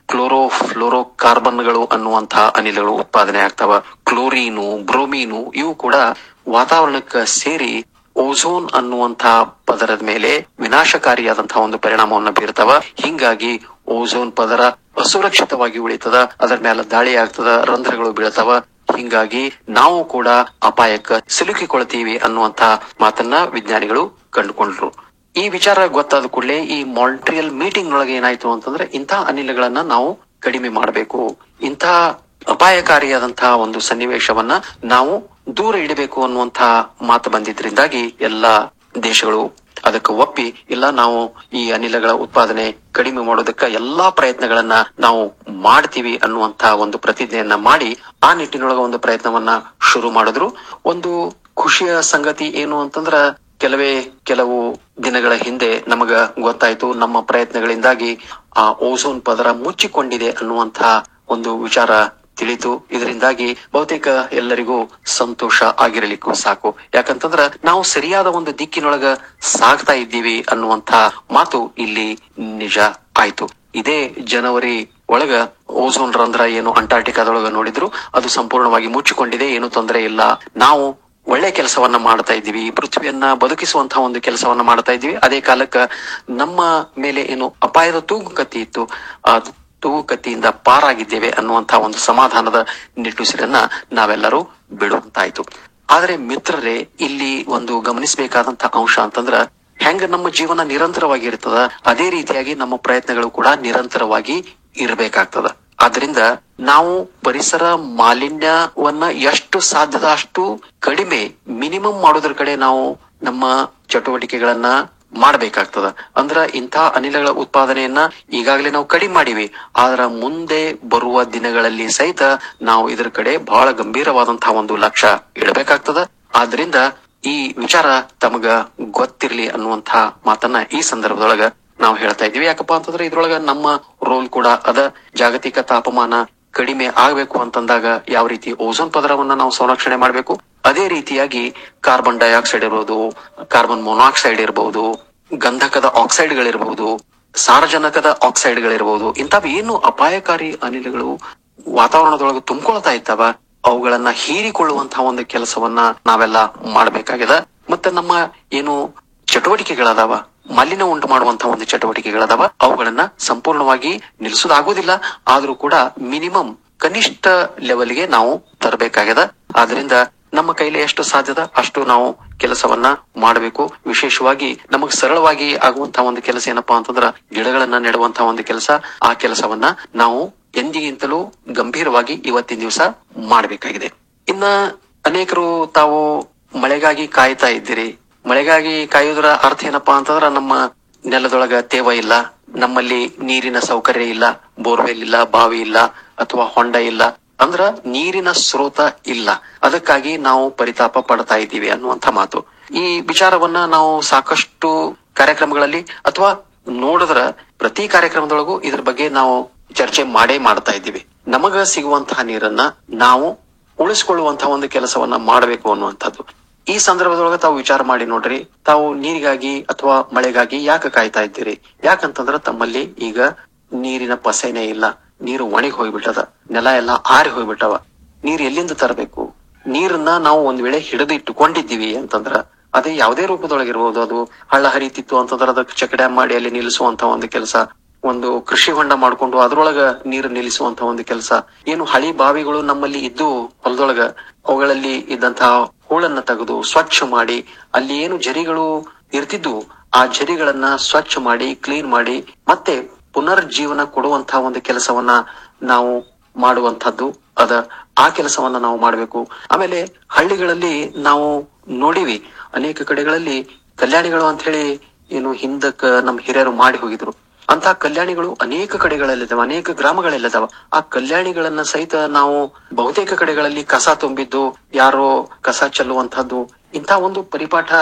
ಕ್ಲೋರೋ ಫ್ಲೋರೋ ಕಾರ್ಬನ್ಗಳು ಅನ್ನುವಂತಹ ಅನಿಲಗಳು ಉತ್ಪಾದನೆ ಆಗ್ತಾವ ಕ್ಲೋರೀನು ಬ್ರೋಮೀನು ಇವು ಕೂಡ ವಾತಾವರಣಕ್ಕೆ ಸೇರಿ ಓಝೋನ್ ಅನ್ನುವಂತಹ ಪದರದ ಮೇಲೆ ವಿನಾಶಕಾರಿಯಾದಂತಹ ಒಂದು ಪರಿಣಾಮವನ್ನು ಬೀರ್ತಾವ ಹಿಂಗಾಗಿ ಓಝೋನ್ ಪದರ ಅಸುರಕ್ಷಿತವಾಗಿ ಉಳಿತದ ಅದರ ಮೇಲೆ ದಾಳಿ ಆಗ್ತದ ರಂಧ್ರಗಳು ಬೀಳ್ತಾವ ಹಿಂಗಾಗಿ ನಾವು ಕೂಡ ಅಪಾಯಕ್ಕೆ ಸಿಲುಕಿಕೊಳ್ತೀವಿ ಅನ್ನುವಂತಹ ಮಾತನ್ನ ವಿಜ್ಞಾನಿಗಳು ಕಂಡುಕೊಂಡ್ರು ಈ ವಿಚಾರ ಗೊತ್ತಾದ ಕೂಡಲೇ ಈ ಮಾಂಟ್ರಿಯಲ್ ಮೀಟಿಂಗ್ ನೊಳಗೆ ಏನಾಯ್ತು ಅಂತಂದ್ರೆ ಇಂತಹ ಅನಿಲಗಳನ್ನ ನಾವು ಕಡಿಮೆ ಮಾಡಬೇಕು ಇಂತಹ ಅಪಾಯಕಾರಿಯಾದಂತಹ ಒಂದು ಸನ್ನಿವೇಶವನ್ನ ನಾವು ದೂರ ಇಡಬೇಕು ಅನ್ನುವಂತಹ ಮಾತು ಬಂದಿದ್ರಿಂದಾಗಿ ಎಲ್ಲಾ ದೇಶಗಳು ಅದಕ್ಕೆ ಒಪ್ಪಿ ಇಲ್ಲ ನಾವು ಈ ಅನಿಲಗಳ ಉತ್ಪಾದನೆ ಕಡಿಮೆ ಮಾಡೋದಕ್ಕೆ ಎಲ್ಲಾ ಪ್ರಯತ್ನಗಳನ್ನ ನಾವು ಮಾಡ್ತೀವಿ ಅನ್ನುವಂತಹ ಒಂದು ಪ್ರತಿಜ್ಞೆಯನ್ನ ಮಾಡಿ ಆ ನಿಟ್ಟಿನೊಳಗ ಒಂದು ಪ್ರಯತ್ನವನ್ನ ಶುರು ಮಾಡಿದ್ರು ಒಂದು ಖುಷಿಯ ಸಂಗತಿ ಏನು ಅಂತಂದ್ರ ಕೆಲವೇ ಕೆಲವು ದಿನಗಳ ಹಿಂದೆ ನಮಗ ಗೊತ್ತಾಯ್ತು ನಮ್ಮ ಪ್ರಯತ್ನಗಳಿಂದಾಗಿ ಆ ಓಝೋನ್ ಪದರ ಮುಚ್ಚಿಕೊಂಡಿದೆ ಅನ್ನುವಂತಹ ಒಂದು ವಿಚಾರ ತಿಳಿತು ಇದರಿಂದಾಗಿ ಬಹುತೇಕ ಎಲ್ಲರಿಗೂ ಸಂತೋಷ ಆಗಿರಲಿಕ್ಕೂ ಸಾಕು ಯಾಕಂತಂದ್ರ ನಾವು ಸರಿಯಾದ ಒಂದು ದಿಕ್ಕಿನೊಳಗ ಸಾಗ್ತಾ ಇದ್ದೀವಿ ಅನ್ನುವಂತ ಮಾತು ಇಲ್ಲಿ ನಿಜ ಆಯ್ತು ಇದೇ ಜನವರಿ ಒಳಗ ಓಝೋನ್ ರಂಧ್ರ ಏನು ಅಂಟಾರ್ಟಿಕಾದೊಳಗ ನೋಡಿದ್ರು ಅದು ಸಂಪೂರ್ಣವಾಗಿ ಮುಚ್ಚಿಕೊಂಡಿದೆ ಏನು ತೊಂದರೆ ಇಲ್ಲ ನಾವು ಒಳ್ಳೆ ಕೆಲಸವನ್ನ ಮಾಡ್ತಾ ಇದ್ದೀವಿ ಪೃಥ್ವಿಯನ್ನ ಬದುಕಿಸುವಂತಹ ಒಂದು ಕೆಲಸವನ್ನ ಮಾಡ್ತಾ ಇದ್ದೀವಿ ಅದೇ ಕಾಲಕ್ಕ ನಮ್ಮ ಮೇಲೆ ಏನು ಅಪಾಯದ ತೂಗು ಕತ್ತಿ ಇತ್ತು ಆ ತೂಗು ಕತ್ತಿಯಿಂದ ಪಾರಾಗಿದ್ದೇವೆ ಅನ್ನುವಂತಹ ಒಂದು ಸಮಾಧಾನದ ನಿಟ್ಟುಸಿರನ್ನ ನಾವೆಲ್ಲರೂ ಬಿಡುವಂತಾಯ್ತು ಆದ್ರೆ ಮಿತ್ರರೇ ಇಲ್ಲಿ ಒಂದು ಗಮನಿಸಬೇಕಾದಂತಹ ಅಂಶ ಅಂತಂದ್ರ ಹೆಂಗ ನಮ್ಮ ಜೀವನ ನಿರಂತರವಾಗಿ ಇರ್ತದ ಅದೇ ರೀತಿಯಾಗಿ ನಮ್ಮ ಪ್ರಯತ್ನಗಳು ಕೂಡ ನಿರಂತರವಾಗಿ ಇರಬೇಕಾಗ್ತದ ಆದ್ರಿಂದ ನಾವು ಪರಿಸರ ಮಾಲಿನ್ಯವನ್ನ ಎಷ್ಟು ಸಾಧ್ಯದ ಅಷ್ಟು ಕಡಿಮೆ ಮಿನಿಮಮ್ ಮಾಡೋದ್ರ ಕಡೆ ನಾವು ನಮ್ಮ ಚಟುವಟಿಕೆಗಳನ್ನ ಮಾಡ್ಬೇಕಾಗ್ತದ ಅಂದ್ರ ಇಂಥ ಅನಿಲಗಳ ಉತ್ಪಾದನೆಯನ್ನ ಈಗಾಗಲೇ ನಾವು ಕಡಿಮೆ ಮಾಡಿವಿ ಆದ್ರ ಮುಂದೆ ಬರುವ ದಿನಗಳಲ್ಲಿ ಸಹಿತ ನಾವು ಇದ್ರ ಕಡೆ ಬಹಳ ಗಂಭೀರವಾದಂತಹ ಒಂದು ಲಕ್ಷ್ಯ ಇಡಬೇಕಾಗ್ತದ ಆದ್ರಿಂದ ಈ ವಿಚಾರ ತಮಗ ಗೊತ್ತಿರ್ಲಿ ಅನ್ನುವಂತಹ ಮಾತನ್ನ ಈ ಸಂದರ್ಭದೊಳಗ ನಾವು ಹೇಳ್ತಾ ಇದೀವಿ ಯಾಕಪ್ಪ ಅಂತಂದ್ರೆ ಇದ್ರೊಳಗ ನಮ್ಮ ರೋಲ್ ಕೂಡ ಅದ ಜಾಗತಿಕ ತಾಪಮಾನ ಕಡಿಮೆ ಆಗ್ಬೇಕು ಅಂತಂದಾಗ ಯಾವ ರೀತಿ ಓಝೋನ್ ಪದರವನ್ನ ನಾವು ಸಂರಕ್ಷಣೆ ಮಾಡಬೇಕು ಅದೇ ರೀತಿಯಾಗಿ ಕಾರ್ಬನ್ ಡೈಆಕ್ಸೈಡ್ ಇರ್ಬೋದು ಕಾರ್ಬನ್ ಮೊನಾಕ್ಸೈಡ್ ಇರಬಹುದು ಗಂಧಕದ ಆಕ್ಸೈಡ್ಗಳಿರಬಹುದು ಸಾರಜನಕದ ಆಕ್ಸೈಡ್ಗಳಿರಬಹುದು ಇಂಥವು ಏನು ಅಪಾಯಕಾರಿ ಅನಿಲಗಳು ವಾತಾವರಣದೊಳಗೆ ತುಂಬಿಕೊಳ್ತಾ ಇದ್ದಾವ ಅವುಗಳನ್ನ ಹೀರಿಕೊಳ್ಳುವಂತಹ ಒಂದು ಕೆಲಸವನ್ನ ನಾವೆಲ್ಲ ಮಾಡ್ಬೇಕಾಗಿದೆ ಮತ್ತೆ ನಮ್ಮ ಏನು ಚಟುವಟಿಕೆಗಳದಾವ ಮಾಲಿನ್ಯ ಉಂಟು ಮಾಡುವಂತಹ ಒಂದು ಚಟುವಟಿಕೆಗಳದಾವ ಅವುಗಳನ್ನ ಸಂಪೂರ್ಣವಾಗಿ ನಿಲ್ಲಿಸೋದಾಗುದಿಲ್ಲ ಆದ್ರೂ ಕೂಡ ಮಿನಿಮಮ್ ಕನಿಷ್ಠ ಲೆವೆಲ್ಗೆ ನಾವು ತರಬೇಕಾಗ್ಯದ ಆದ್ರಿಂದ ನಮ್ಮ ಕೈಲಿ ಎಷ್ಟು ಸಾಧ್ಯದ ಅಷ್ಟು ನಾವು ಕೆಲಸವನ್ನ ಮಾಡಬೇಕು ವಿಶೇಷವಾಗಿ ನಮಗ್ ಸರಳವಾಗಿ ಆಗುವಂತಹ ಒಂದು ಕೆಲಸ ಏನಪ್ಪಾ ಅಂತಂದ್ರ ಗಿಡಗಳನ್ನ ನೆಡುವಂತಹ ಒಂದು ಕೆಲಸ ಆ ಕೆಲಸವನ್ನ ನಾವು ಎಂದಿಗಿಂತಲೂ ಗಂಭೀರವಾಗಿ ಇವತ್ತಿನ ದಿವಸ ಮಾಡಬೇಕಾಗಿದೆ ಇನ್ನ ಅನೇಕರು ತಾವು ಮಳೆಗಾಗಿ ಕಾಯ್ತಾ ಇದ್ದೀರಿ ಮಳೆಗಾಗಿ ಕಾಯುವುದರ ಅರ್ಥ ಏನಪ್ಪಾ ಅಂತಂದ್ರ ನಮ್ಮ ನೆಲದೊಳಗ ತೇವ ಇಲ್ಲ ನಮ್ಮಲ್ಲಿ ನೀರಿನ ಸೌಕರ್ಯ ಇಲ್ಲ ಬೋರ್ವೆಲ್ ಇಲ್ಲ ಬಾವಿ ಇಲ್ಲ ಅಥವಾ ಹೊಂಡ ಇಲ್ಲ ಅಂದ್ರ ನೀರಿನ ಸ್ರೋತ ಇಲ್ಲ ಅದಕ್ಕಾಗಿ ನಾವು ಪರಿತಾಪ ಪಡ್ತಾ ಇದ್ದೀವಿ ಅನ್ನುವಂತ ಮಾತು ಈ ವಿಚಾರವನ್ನ ನಾವು ಸಾಕಷ್ಟು ಕಾರ್ಯಕ್ರಮಗಳಲ್ಲಿ ಅಥವಾ ನೋಡಿದ್ರ ಪ್ರತಿ ಕಾರ್ಯಕ್ರಮದೊಳಗೂ ಇದ್ರ ಬಗ್ಗೆ ನಾವು ಚರ್ಚೆ ಮಾಡೇ ಮಾಡ್ತಾ ಇದ್ದೀವಿ ನಮಗ ಸಿಗುವಂತಹ ನೀರನ್ನ ನಾವು ಉಳಿಸಿಕೊಳ್ಳುವಂತಹ ಒಂದು ಕೆಲಸವನ್ನ ಮಾಡಬೇಕು ಅನ್ನುವಂಥದ್ದು ಈ ಸಂದರ್ಭದೊಳಗೆ ತಾವು ವಿಚಾರ ಮಾಡಿ ನೋಡ್ರಿ ತಾವು ನೀರಿಗಾಗಿ ಅಥವಾ ಮಳೆಗಾಗಿ ಯಾಕೆ ಕಾಯ್ತಾ ಇದ್ದೀರಿ ಯಾಕಂತಂದ್ರ ತಮ್ಮಲ್ಲಿ ಈಗ ನೀರಿನ ಪಸೆನೆ ಇಲ್ಲ ನೀರು ಒಣಗಿ ಹೋಗ್ಬಿಟ್ಟದ ನೆಲ ಎಲ್ಲ ಆರಿ ಹೋಗ್ಬಿಟ್ಟವ ನೀರ್ ಎಲ್ಲಿಂದ ತರಬೇಕು ನೀರನ್ನ ನಾವು ಒಂದ್ ವೇಳೆ ಹಿಡಿದು ಇಟ್ಟುಕೊಂಡಿದ್ದೀವಿ ಅಂತಂದ್ರ ಅದೇ ಯಾವುದೇ ರೂಪದೊಳಗಿರ್ಬೋದು ಅದು ಹಳ್ಳ ಹರಿತಿತ್ತು ಅಂತಂದ್ರ ಅದಕ್ಕೆ ಚಕಡ ಮಾಡಿ ಅಲ್ಲಿ ನಿಲ್ಲಿಸುವಂತ ಒಂದು ಕೆಲಸ ಒಂದು ಕೃಷಿ ಹೊಂಡ ಮಾಡ್ಕೊಂಡು ಅದ್ರೊಳಗ ನೀರು ನಿಲ್ಲಿಸುವಂತ ಒಂದು ಕೆಲಸ ಏನು ಹಳಿ ಬಾವಿಗಳು ನಮ್ಮಲ್ಲಿ ಇದ್ದು ಹೊಲದೊಳಗ ಅವುಗಳಲ್ಲಿ ಇದ್ದಂತಹ ಹೂಳನ್ನ ತೆಗೆದು ಸ್ವಚ್ಛ ಮಾಡಿ ಅಲ್ಲಿ ಏನು ಜರಿಗಳು ಇರ್ತಿದ್ವು ಆ ಜರಿಗಳನ್ನ ಸ್ವಚ್ಛ ಮಾಡಿ ಕ್ಲೀನ್ ಮಾಡಿ ಮತ್ತೆ ಪುನರ್ಜೀವನ ಕೊಡುವಂತಹ ಒಂದು ಕೆಲಸವನ್ನ ನಾವು ಮಾಡುವಂತಹದ್ದು ಅದ ಆ ಕೆಲಸವನ್ನ ನಾವು ಮಾಡಬೇಕು ಆಮೇಲೆ ಹಳ್ಳಿಗಳಲ್ಲಿ ನಾವು ನೋಡಿವಿ ಅನೇಕ ಕಡೆಗಳಲ್ಲಿ ಕಲ್ಯಾಣಿಗಳು ಅಂತ ಹೇಳಿ ಏನು ಹಿಂದಕ್ಕ ನಮ್ಮ ಹಿರಿಯರು ಮಾಡಿ ಹೋಗಿದ್ರು ಅಂತ ಕಲ್ಯಾಣಿಗಳು ಅನೇಕ ಕಡೆಗಳಲ್ಲಿದ್ದಾವ ಅನೇಕ ಗ್ರಾಮಗಳಲ್ಲಿದ್ದಾವ ಆ ಕಲ್ಯಾಣಿಗಳನ್ನ ಸಹಿತ ನಾವು ಬಹುತೇಕ ಕಡೆಗಳಲ್ಲಿ ಕಸ ತುಂಬಿದ್ದು ಯಾರೋ ಕಸ ಚೆಲ್ಲುವಂತಹದ್ದು ಇಂಥ ಒಂದು ಪರಿಪಾಠ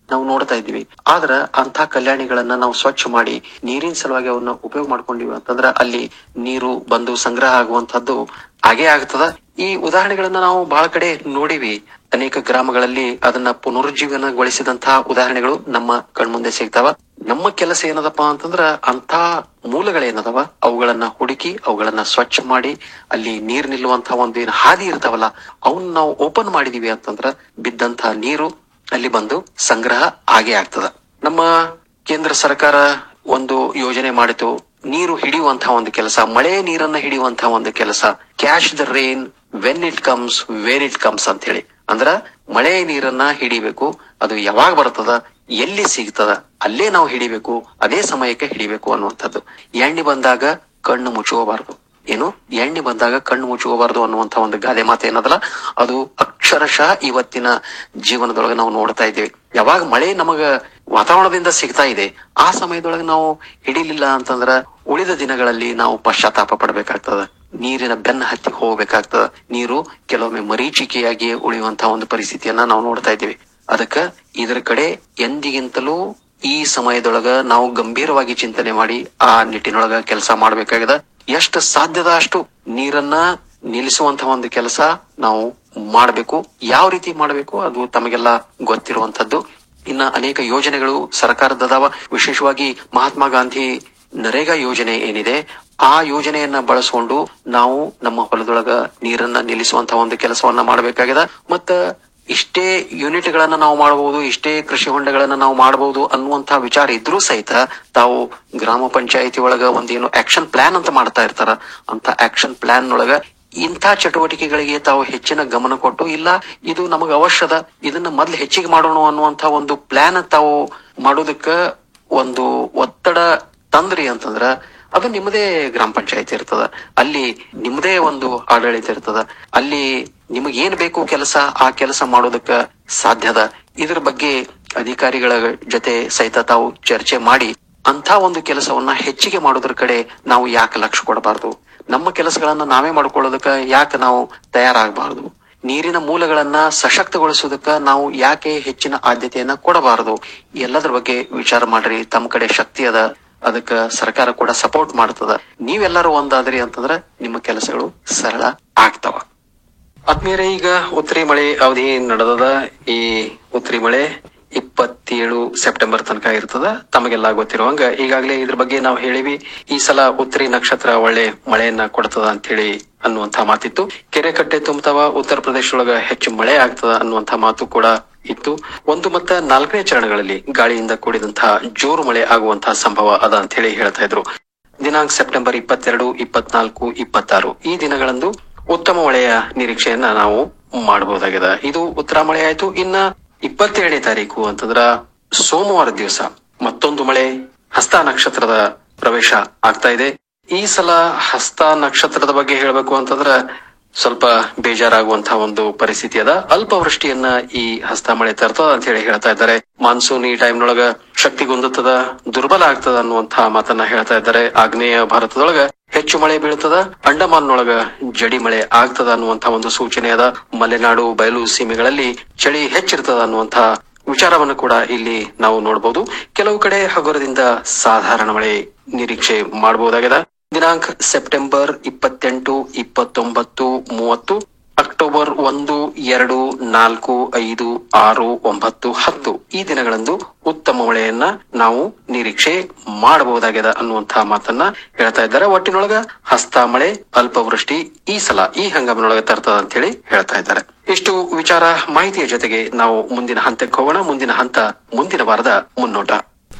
ನಾವು ನೋಡ್ತಾ ಇದ್ದೀವಿ ಆದ್ರ ಅಂತ ಕಲ್ಯಾಣಿಗಳನ್ನ ನಾವು ಸ್ವಚ್ಛ ಮಾಡಿ ನೀರಿನ ಸಲುವಾಗಿ ಅವನ್ನ ಉಪಯೋಗ ಮಾಡ್ಕೊಂಡಿವಿ ಅಂತಂದ್ರ ಅಲ್ಲಿ ನೀರು ಬಂದು ಸಂಗ್ರಹ ಆಗುವಂತದ್ದು ಹಾಗೇ ಆಗ್ತದ ಈ ಉದಾಹರಣೆಗಳನ್ನ ನಾವು ಬಹಳ ಕಡೆ ನೋಡಿವಿ ಅನೇಕ ಗ್ರಾಮಗಳಲ್ಲಿ ಅದನ್ನ ಪುನರುಜ್ಜೀವನಗೊಳಿಸಿದಂತಹ ಉದಾಹರಣೆಗಳು ನಮ್ಮ ಕಣ್ಮುಂದೆ ಸಿಗ್ತಾವ ನಮ್ಮ ಕೆಲಸ ಏನದಪ್ಪ ಅಂತಂದ್ರ ಅಂತ ಮೂಲಗಳೇನದವ ಅವುಗಳನ್ನ ಹುಡುಕಿ ಅವುಗಳನ್ನ ಸ್ವಚ್ಛ ಮಾಡಿ ಅಲ್ಲಿ ನೀರ್ ನಿಲ್ಲುವಂತಹ ಒಂದು ಏನ್ ಹಾದಿ ಇರ್ತಾವಲ್ಲ ಅವನ್ನ ನಾವು ಓಪನ್ ಮಾಡಿದೀವಿ ಅಂತಂದ್ರ ಬಿದ್ದಂತಹ ನೀರು ಅಲ್ಲಿ ಬಂದು ಸಂಗ್ರಹ ಆಗೇ ಆಗ್ತದ ನಮ್ಮ ಕೇಂದ್ರ ಸರ್ಕಾರ ಒಂದು ಯೋಜನೆ ಮಾಡಿತು ನೀರು ಹಿಡಿಯುವಂತಹ ಒಂದು ಕೆಲಸ ಮಳೆ ನೀರನ್ನ ಹಿಡಿಯುವಂತಹ ಒಂದು ಕೆಲಸ catch the rain when it comes where it comes ಅಂತ ಹೇಳಿ ಅಂದ್ರ ಮಳೆ ನೀರನ್ನ ಹಿಡಿಬೇಕು ಅದು ಯಾವಾಗ ಬರ್ತದ ಎಲ್ಲಿ ಸಿಗ್ತದ ಅಲ್ಲೇ ನಾವು ಹಿಡಿಬೇಕು ಅದೇ ಸಮಯಕ್ಕೆ ಹಿಡಿಬೇಕು ಅನ್ನುವಂಥದ್ದು ಎಣ್ಣೆ ಬಂದಾಗ ಕಣ್ಣು ಮುಚ್ಚೋಬಾರದು ಏನು ಎಣ್ಣೆ ಬಂದಾಗ ಕಣ್ಣು ಮುಚ್ಚೋಬಾರದು ಅನ್ನುವಂತ ಒಂದು ಗಾದೆ ಮಾತು ಏನದಲ್ಲ ಅದು ಅಕ್ಷರಶಃ ಇವತ್ತಿನ ಜೀವನದೊಳಗೆ ನಾವು ನೋಡ್ತಾ ಇದ್ದೇವೆ ಯಾವಾಗ ಮಳೆ ನಮಗ ವಾತಾವರಣದಿಂದ ಸಿಗ್ತಾ ಇದೆ ಆ ಸಮಯದೊಳಗೆ ನಾವು ಹಿಡಿಲಿಲ್ಲ ಅಂತಂದ್ರ ಉಳಿದ ದಿನಗಳಲ್ಲಿ ನಾವು ಪಶ್ಚಾತ್ತಾಪ ಪಡಬೇಕಾಗ್ತದ ನೀರಿನ ಬೆನ್ನ ಹತ್ತಿ ಹೋಗ್ಬೇಕಾಗ್ತದ ನೀರು ಕೆಲವೊಮ್ಮೆ ಮರೀಚಿಕೆಯಾಗಿ ಉಳಿಯುವಂತಹ ಒಂದು ಪರಿಸ್ಥಿತಿಯನ್ನ ನಾವು ನೋಡ್ತಾ ಇದ್ದೀವಿ ಅದಕ್ಕ ಇದರ ಕಡೆ ಎಂದಿಗಿಂತಲೂ ಈ ಸಮಯದೊಳಗ ನಾವು ಗಂಭೀರವಾಗಿ ಚಿಂತನೆ ಮಾಡಿ ಆ ನಿಟ್ಟಿನೊಳಗ ಕೆಲಸ ಮಾಡ್ಬೇಕಾಗದ ಎಷ್ಟು ಸಾಧ್ಯದ ಅಷ್ಟು ನೀರನ್ನ ನಿಲ್ಲಿಸುವಂತಹ ಒಂದು ಕೆಲಸ ನಾವು ಮಾಡಬೇಕು ಯಾವ ರೀತಿ ಮಾಡಬೇಕು ಅದು ತಮಗೆಲ್ಲ ಗೊತ್ತಿರುವಂತದ್ದು ಇನ್ನ ಅನೇಕ ಯೋಜನೆಗಳು ಸರ್ಕಾರದದಾವ ವಿಶೇಷವಾಗಿ ಮಹಾತ್ಮ ಗಾಂಧಿ ನರೇಗಾ ಯೋಜನೆ ಏನಿದೆ ಆ ಯೋಜನೆಯನ್ನ ಬಳಸಿಕೊಂಡು ನಾವು ನಮ್ಮ ಹೊಲದೊಳಗ ನೀರನ್ನ ನಿಲ್ಲಿಸುವಂತಹ ಒಂದು ಕೆಲಸವನ್ನ ಮಾಡಬೇಕಾಗಿದೆ ಮತ್ತ ಇಷ್ಟೇ ಯೂನಿಟ್ ಗಳನ್ನ ನಾವು ಮಾಡಬಹುದು ಇಷ್ಟೇ ಕೃಷಿ ಹೊಂಡಗಳನ್ನ ನಾವು ಮಾಡಬಹುದು ಅನ್ನುವಂತಹ ವಿಚಾರ ಇದ್ರೂ ಸಹಿತ ತಾವು ಗ್ರಾಮ ಪಂಚಾಯತಿ ಒಳಗ ಒಂದೇನು ಆಕ್ಷನ್ ಪ್ಲಾನ್ ಅಂತ ಮಾಡ್ತಾ ಇರ್ತಾರ ಅಂತ ಆಕ್ಷನ್ ಪ್ಲಾನ್ ಒಳಗ ಇಂಥ ಚಟುವಟಿಕೆಗಳಿಗೆ ತಾವು ಹೆಚ್ಚಿನ ಗಮನ ಕೊಟ್ಟು ಇಲ್ಲ ಇದು ನಮಗ ಅವಶ್ಯದ ಇದನ್ನ ಮೊದ್ಲು ಹೆಚ್ಚಿಗೆ ಮಾಡೋಣ ಅನ್ನುವಂತ ಒಂದು ಪ್ಲಾನ್ ತಾವು ಮಾಡೋದಕ್ಕ ಒಂದು ಒತ್ತಡ ತಂದ್ರಿ ಅಂತಂದ್ರ ಅದು ನಿಮ್ಮದೇ ಗ್ರಾಮ ಪಂಚಾಯತಿ ಇರ್ತದ ಅಲ್ಲಿ ನಿಮ್ಮದೇ ಒಂದು ಆಡಳಿತ ಇರ್ತದ ಅಲ್ಲಿ ನಿಮಗ್ ಏನ್ ಬೇಕು ಕೆಲಸ ಆ ಕೆಲಸ ಮಾಡೋದಕ್ಕ ಸಾಧ್ಯದ ಇದ್ರ ಬಗ್ಗೆ ಅಧಿಕಾರಿಗಳ ಜೊತೆ ಸಹಿತ ತಾವು ಚರ್ಚೆ ಮಾಡಿ ಅಂತ ಒಂದು ಕೆಲಸವನ್ನ ಹೆಚ್ಚಿಗೆ ಮಾಡೋದ್ರ ಕಡೆ ನಾವು ಯಾಕೆ ಲಕ್ಷ್ಯ ಕೊಡಬಾರ್ದು ನಮ್ಮ ಕೆಲಸಗಳನ್ನ ನಾವೇ ಮಾಡ್ಕೊಳ್ಳೋದಕ್ಕ ಯಾಕೆ ನಾವು ತಯಾರಾಗಬಾರದು ನೀರಿನ ಮೂಲಗಳನ್ನ ಸಶಕ್ತಗೊಳಿಸೋದಕ್ಕ ನಾವು ಯಾಕೆ ಹೆಚ್ಚಿನ ಆದ್ಯತೆಯನ್ನ ಕೊಡಬಾರದು ಈ ಎಲ್ಲದ್ರ ಬಗ್ಗೆ ವಿಚಾರ ಮಾಡ್ರಿ ತಮ್ಮ ಕಡೆ ಶಕ್ತಿ ಅದ ಅದಕ್ಕ ಸರ್ಕಾರ ಕೂಡ ಸಪೋರ್ಟ್ ಮಾಡ್ತದ ನೀವೆಲ್ಲರೂ ಒಂದಾದ್ರಿ ಅಂತಂದ್ರ ನಿಮ್ಮ ಕೆಲಸಗಳು ಸರಳ ಆಗ್ತಾವ ಆತ್ಮೀಯರೇ ಈಗ ಉತ್ತರಿ ಮಳೆ ಅವಧಿ ನಡೆದದ ಈ ಉತ್ತರಿ ಮಳೆ ಇಪ್ಪತ್ತೇಳು ಸೆಪ್ಟೆಂಬರ್ ತನಕ ಇರ್ತದ ತಮಗೆಲ್ಲ ಗೊತ್ತಿರುವಂಗ ಈಗಾಗಲೇ ಇದ್ರ ಬಗ್ಗೆ ನಾವು ಹೇಳಿವಿ ಈ ಸಲ ಉತ್ತರಿ ನಕ್ಷತ್ರ ಒಳ್ಳೆ ಮಳೆಯನ್ನ ಕೊಡ್ತದ ಅಂತ ಹೇಳಿ ಅನ್ನುವಂತ ಮಾತಿತ್ತು ಕೆರೆ ಕಟ್ಟೆ ತುಂಬತಾವ ಉತ್ತರ ಪ್ರದೇಶದೊಳಗ ಹೆಚ್ಚು ಮಳೆ ಆಗ್ತದ ಅನ್ನುವಂತ ಮಾತು ಕೂಡ ಇತ್ತು ಒಂದು ಮತ್ತ ನಾಲ್ಕನೇ ಚರಣಗಳಲ್ಲಿ ಗಾಳಿಯಿಂದ ಕೂಡಿದಂತಹ ಜೋರು ಮಳೆ ಆಗುವಂತಹ ಸಂಭವ ಅದ ಅಂತ ಹೇಳಿ ಹೇಳ್ತಾ ಇದ್ರು ದಿನಾಂಕ ಸೆಪ್ಟೆಂಬರ್ ಇಪ್ಪತ್ತೆರಡು ಇಪ್ಪತ್ನಾಲ್ಕು ಇಪ್ಪತ್ತಾರು ಈ ದಿನಗಳಂದು ಉತ್ತಮ ಮಳೆಯ ನಿರೀಕ್ಷೆಯನ್ನ ನಾವು ಮಾಡಬಹುದಾಗಿದೆ ಇದು ಉತ್ತರ ಮಳೆ ಆಯ್ತು ಇನ್ನ ಇಪ್ಪತ್ತೇಳನೇ ತಾರೀಕು ಅಂತಂದ್ರ ಸೋಮವಾರ ದಿವಸ ಮತ್ತೊಂದು ಮಳೆ ಹಸ್ತ ನಕ್ಷತ್ರದ ಪ್ರವೇಶ ಆಗ್ತಾ ಇದೆ ಈ ಸಲ ಹಸ್ತ ನಕ್ಷತ್ರದ ಬಗ್ಗೆ ಹೇಳ್ಬೇಕು ಅಂತಂದ್ರ ಸ್ವಲ್ಪ ಬೇಜಾರಾಗುವಂತಹ ಒಂದು ಪರಿಸ್ಥಿತಿ ಅದ ಅಲ್ಪ ವೃಷ್ಟಿಯನ್ನ ಈ ಹಸ್ತ ಮಳೆ ತರ್ತದ ಅಂತ ಹೇಳಿ ಹೇಳ್ತಾ ಇದ್ದಾರೆ ಮಾನ್ಸೂನ್ ಈ ಟೈಮ್ನೊಳಗ ಶಕ್ತಿಗೊಂದುತ್ತದ ದುರ್ಬಲ ಆಗ್ತದ ಅನ್ನುವಂತಹ ಮಾತನ್ನ ಹೇಳ್ತಾ ಇದ್ದಾರೆ ಆಗ್ನೇಯ ಭಾರತದೊಳಗ ಹೆಚ್ಚು ಮಳೆ ಬೀಳ್ತದ ಅಂಡಮಾನ್ನೊಳಗ ಜಡಿ ಮಳೆ ಆಗ್ತದ ಅನ್ನುವಂತ ಒಂದು ಸೂಚನೆ ಅದ ಮಲೆನಾಡು ಬಯಲು ಸೀಮೆಗಳಲ್ಲಿ ಚಳಿ ಹೆಚ್ಚಿರ್ತದ ಅನ್ನುವಂತಹ ವಿಚಾರವನ್ನು ಕೂಡ ಇಲ್ಲಿ ನಾವು ನೋಡಬಹುದು ಕೆಲವು ಕಡೆ ಹಗುರದಿಂದ ಸಾಧಾರಣ ಮಳೆ ನಿರೀಕ್ಷೆ ಮಾಡಬಹುದಾಗಿದೆ ದಿನಾಂಕ ಸೆಪ್ಟೆಂಬರ್ ಇಪ್ಪತ್ತೆಂಟು ಇಪ್ಪತ್ತೊಂಬತ್ತು ಮೂವತ್ತು ಅಕ್ಟೋಬರ್ ಒಂದು ಎರಡು ನಾಲ್ಕು ಐದು ಆರು ಒಂಬತ್ತು ಹತ್ತು ಈ ದಿನಗಳಂದು ಉತ್ತಮ ಮಳೆಯನ್ನ ನಾವು ನಿರೀಕ್ಷೆ ಮಾಡಬಹುದಾಗಿದೆ ಅನ್ನುವಂತಹ ಮಾತನ್ನ ಹೇಳ್ತಾ ಇದ್ದಾರೆ ಒಟ್ಟಿನೊಳಗ ಹಸ್ತ ಮಳೆ ಅಲ್ಪವೃಷ್ಟಿ ಈ ಸಲ ಈ ಹಂಗಾಮಿನೊಳಗ ತರ್ತದ ಅಂತ ಹೇಳಿ ಹೇಳ್ತಾ ಇದ್ದಾರೆ ಇಷ್ಟು ವಿಚಾರ ಮಾಹಿತಿಯ ಜೊತೆಗೆ ನಾವು ಮುಂದಿನ ಹಂತಕ್ಕೆ ಹೋಗೋಣ ಮುಂದಿನ ಹಂತ ಮುಂದಿನ ವಾರದ ಮುನ್ನೋಟ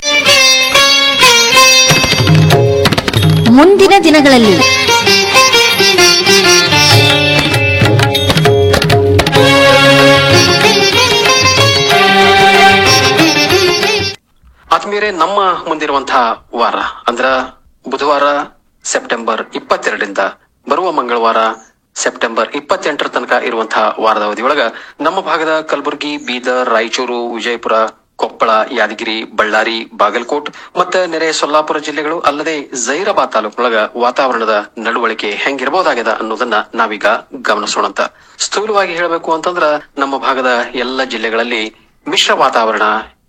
ಮುಂದಿನ ದಿನಗಳಲ್ಲಿ ಆತ್ಮೀಯರೇ ನಮ್ಮ ಮುಂದಿರುವಂತಹ ವಾರ ಅಂದ್ರ ಬುಧವಾರ ಸೆಪ್ಟೆಂಬರ್ ಇಪ್ಪತ್ತೆರಡರಿಂದ ಬರುವ ಮಂಗಳವಾರ ಸೆಪ್ಟೆಂಬರ್ ಇಪ್ಪತ್ತೆಂಟರ ತನಕ ಇರುವಂತಹ ವಾರದ ಅವಧಿಯೊಳಗ ನಮ್ಮ ಭಾಗದ ಕಲಬುರಗಿ ಬೀದರ್ ರಾಯಚೂರು ವಿಜಯಪುರ ಕೊಪ್ಪಳ ಯಾದಗಿರಿ ಬಳ್ಳಾರಿ ಬಾಗಲಕೋಟ್ ಮತ್ತೆ ನೆರೆ ಸೊಲ್ಲಾಪುರ ಜಿಲ್ಲೆಗಳು ಅಲ್ಲದೆ ಜೈರಾಬಾದ್ ತಾಲೂಕಿನೊಳಗ ವಾತಾವರಣದ ನಡವಳಿಕೆ ಹೆಂಗಿರಬಹುದಾಗ್ಯದ ಅನ್ನೋದನ್ನ ನಾವೀಗ ಗಮನಿಸೋಣಂತ ಸ್ಥೂಲವಾಗಿ ಹೇಳಬೇಕು ಅಂತಂದ್ರ ನಮ್ಮ ಭಾಗದ ಎಲ್ಲ ಜಿಲ್ಲೆಗಳಲ್ಲಿ ಮಿಶ್ರ ವಾತಾವರಣ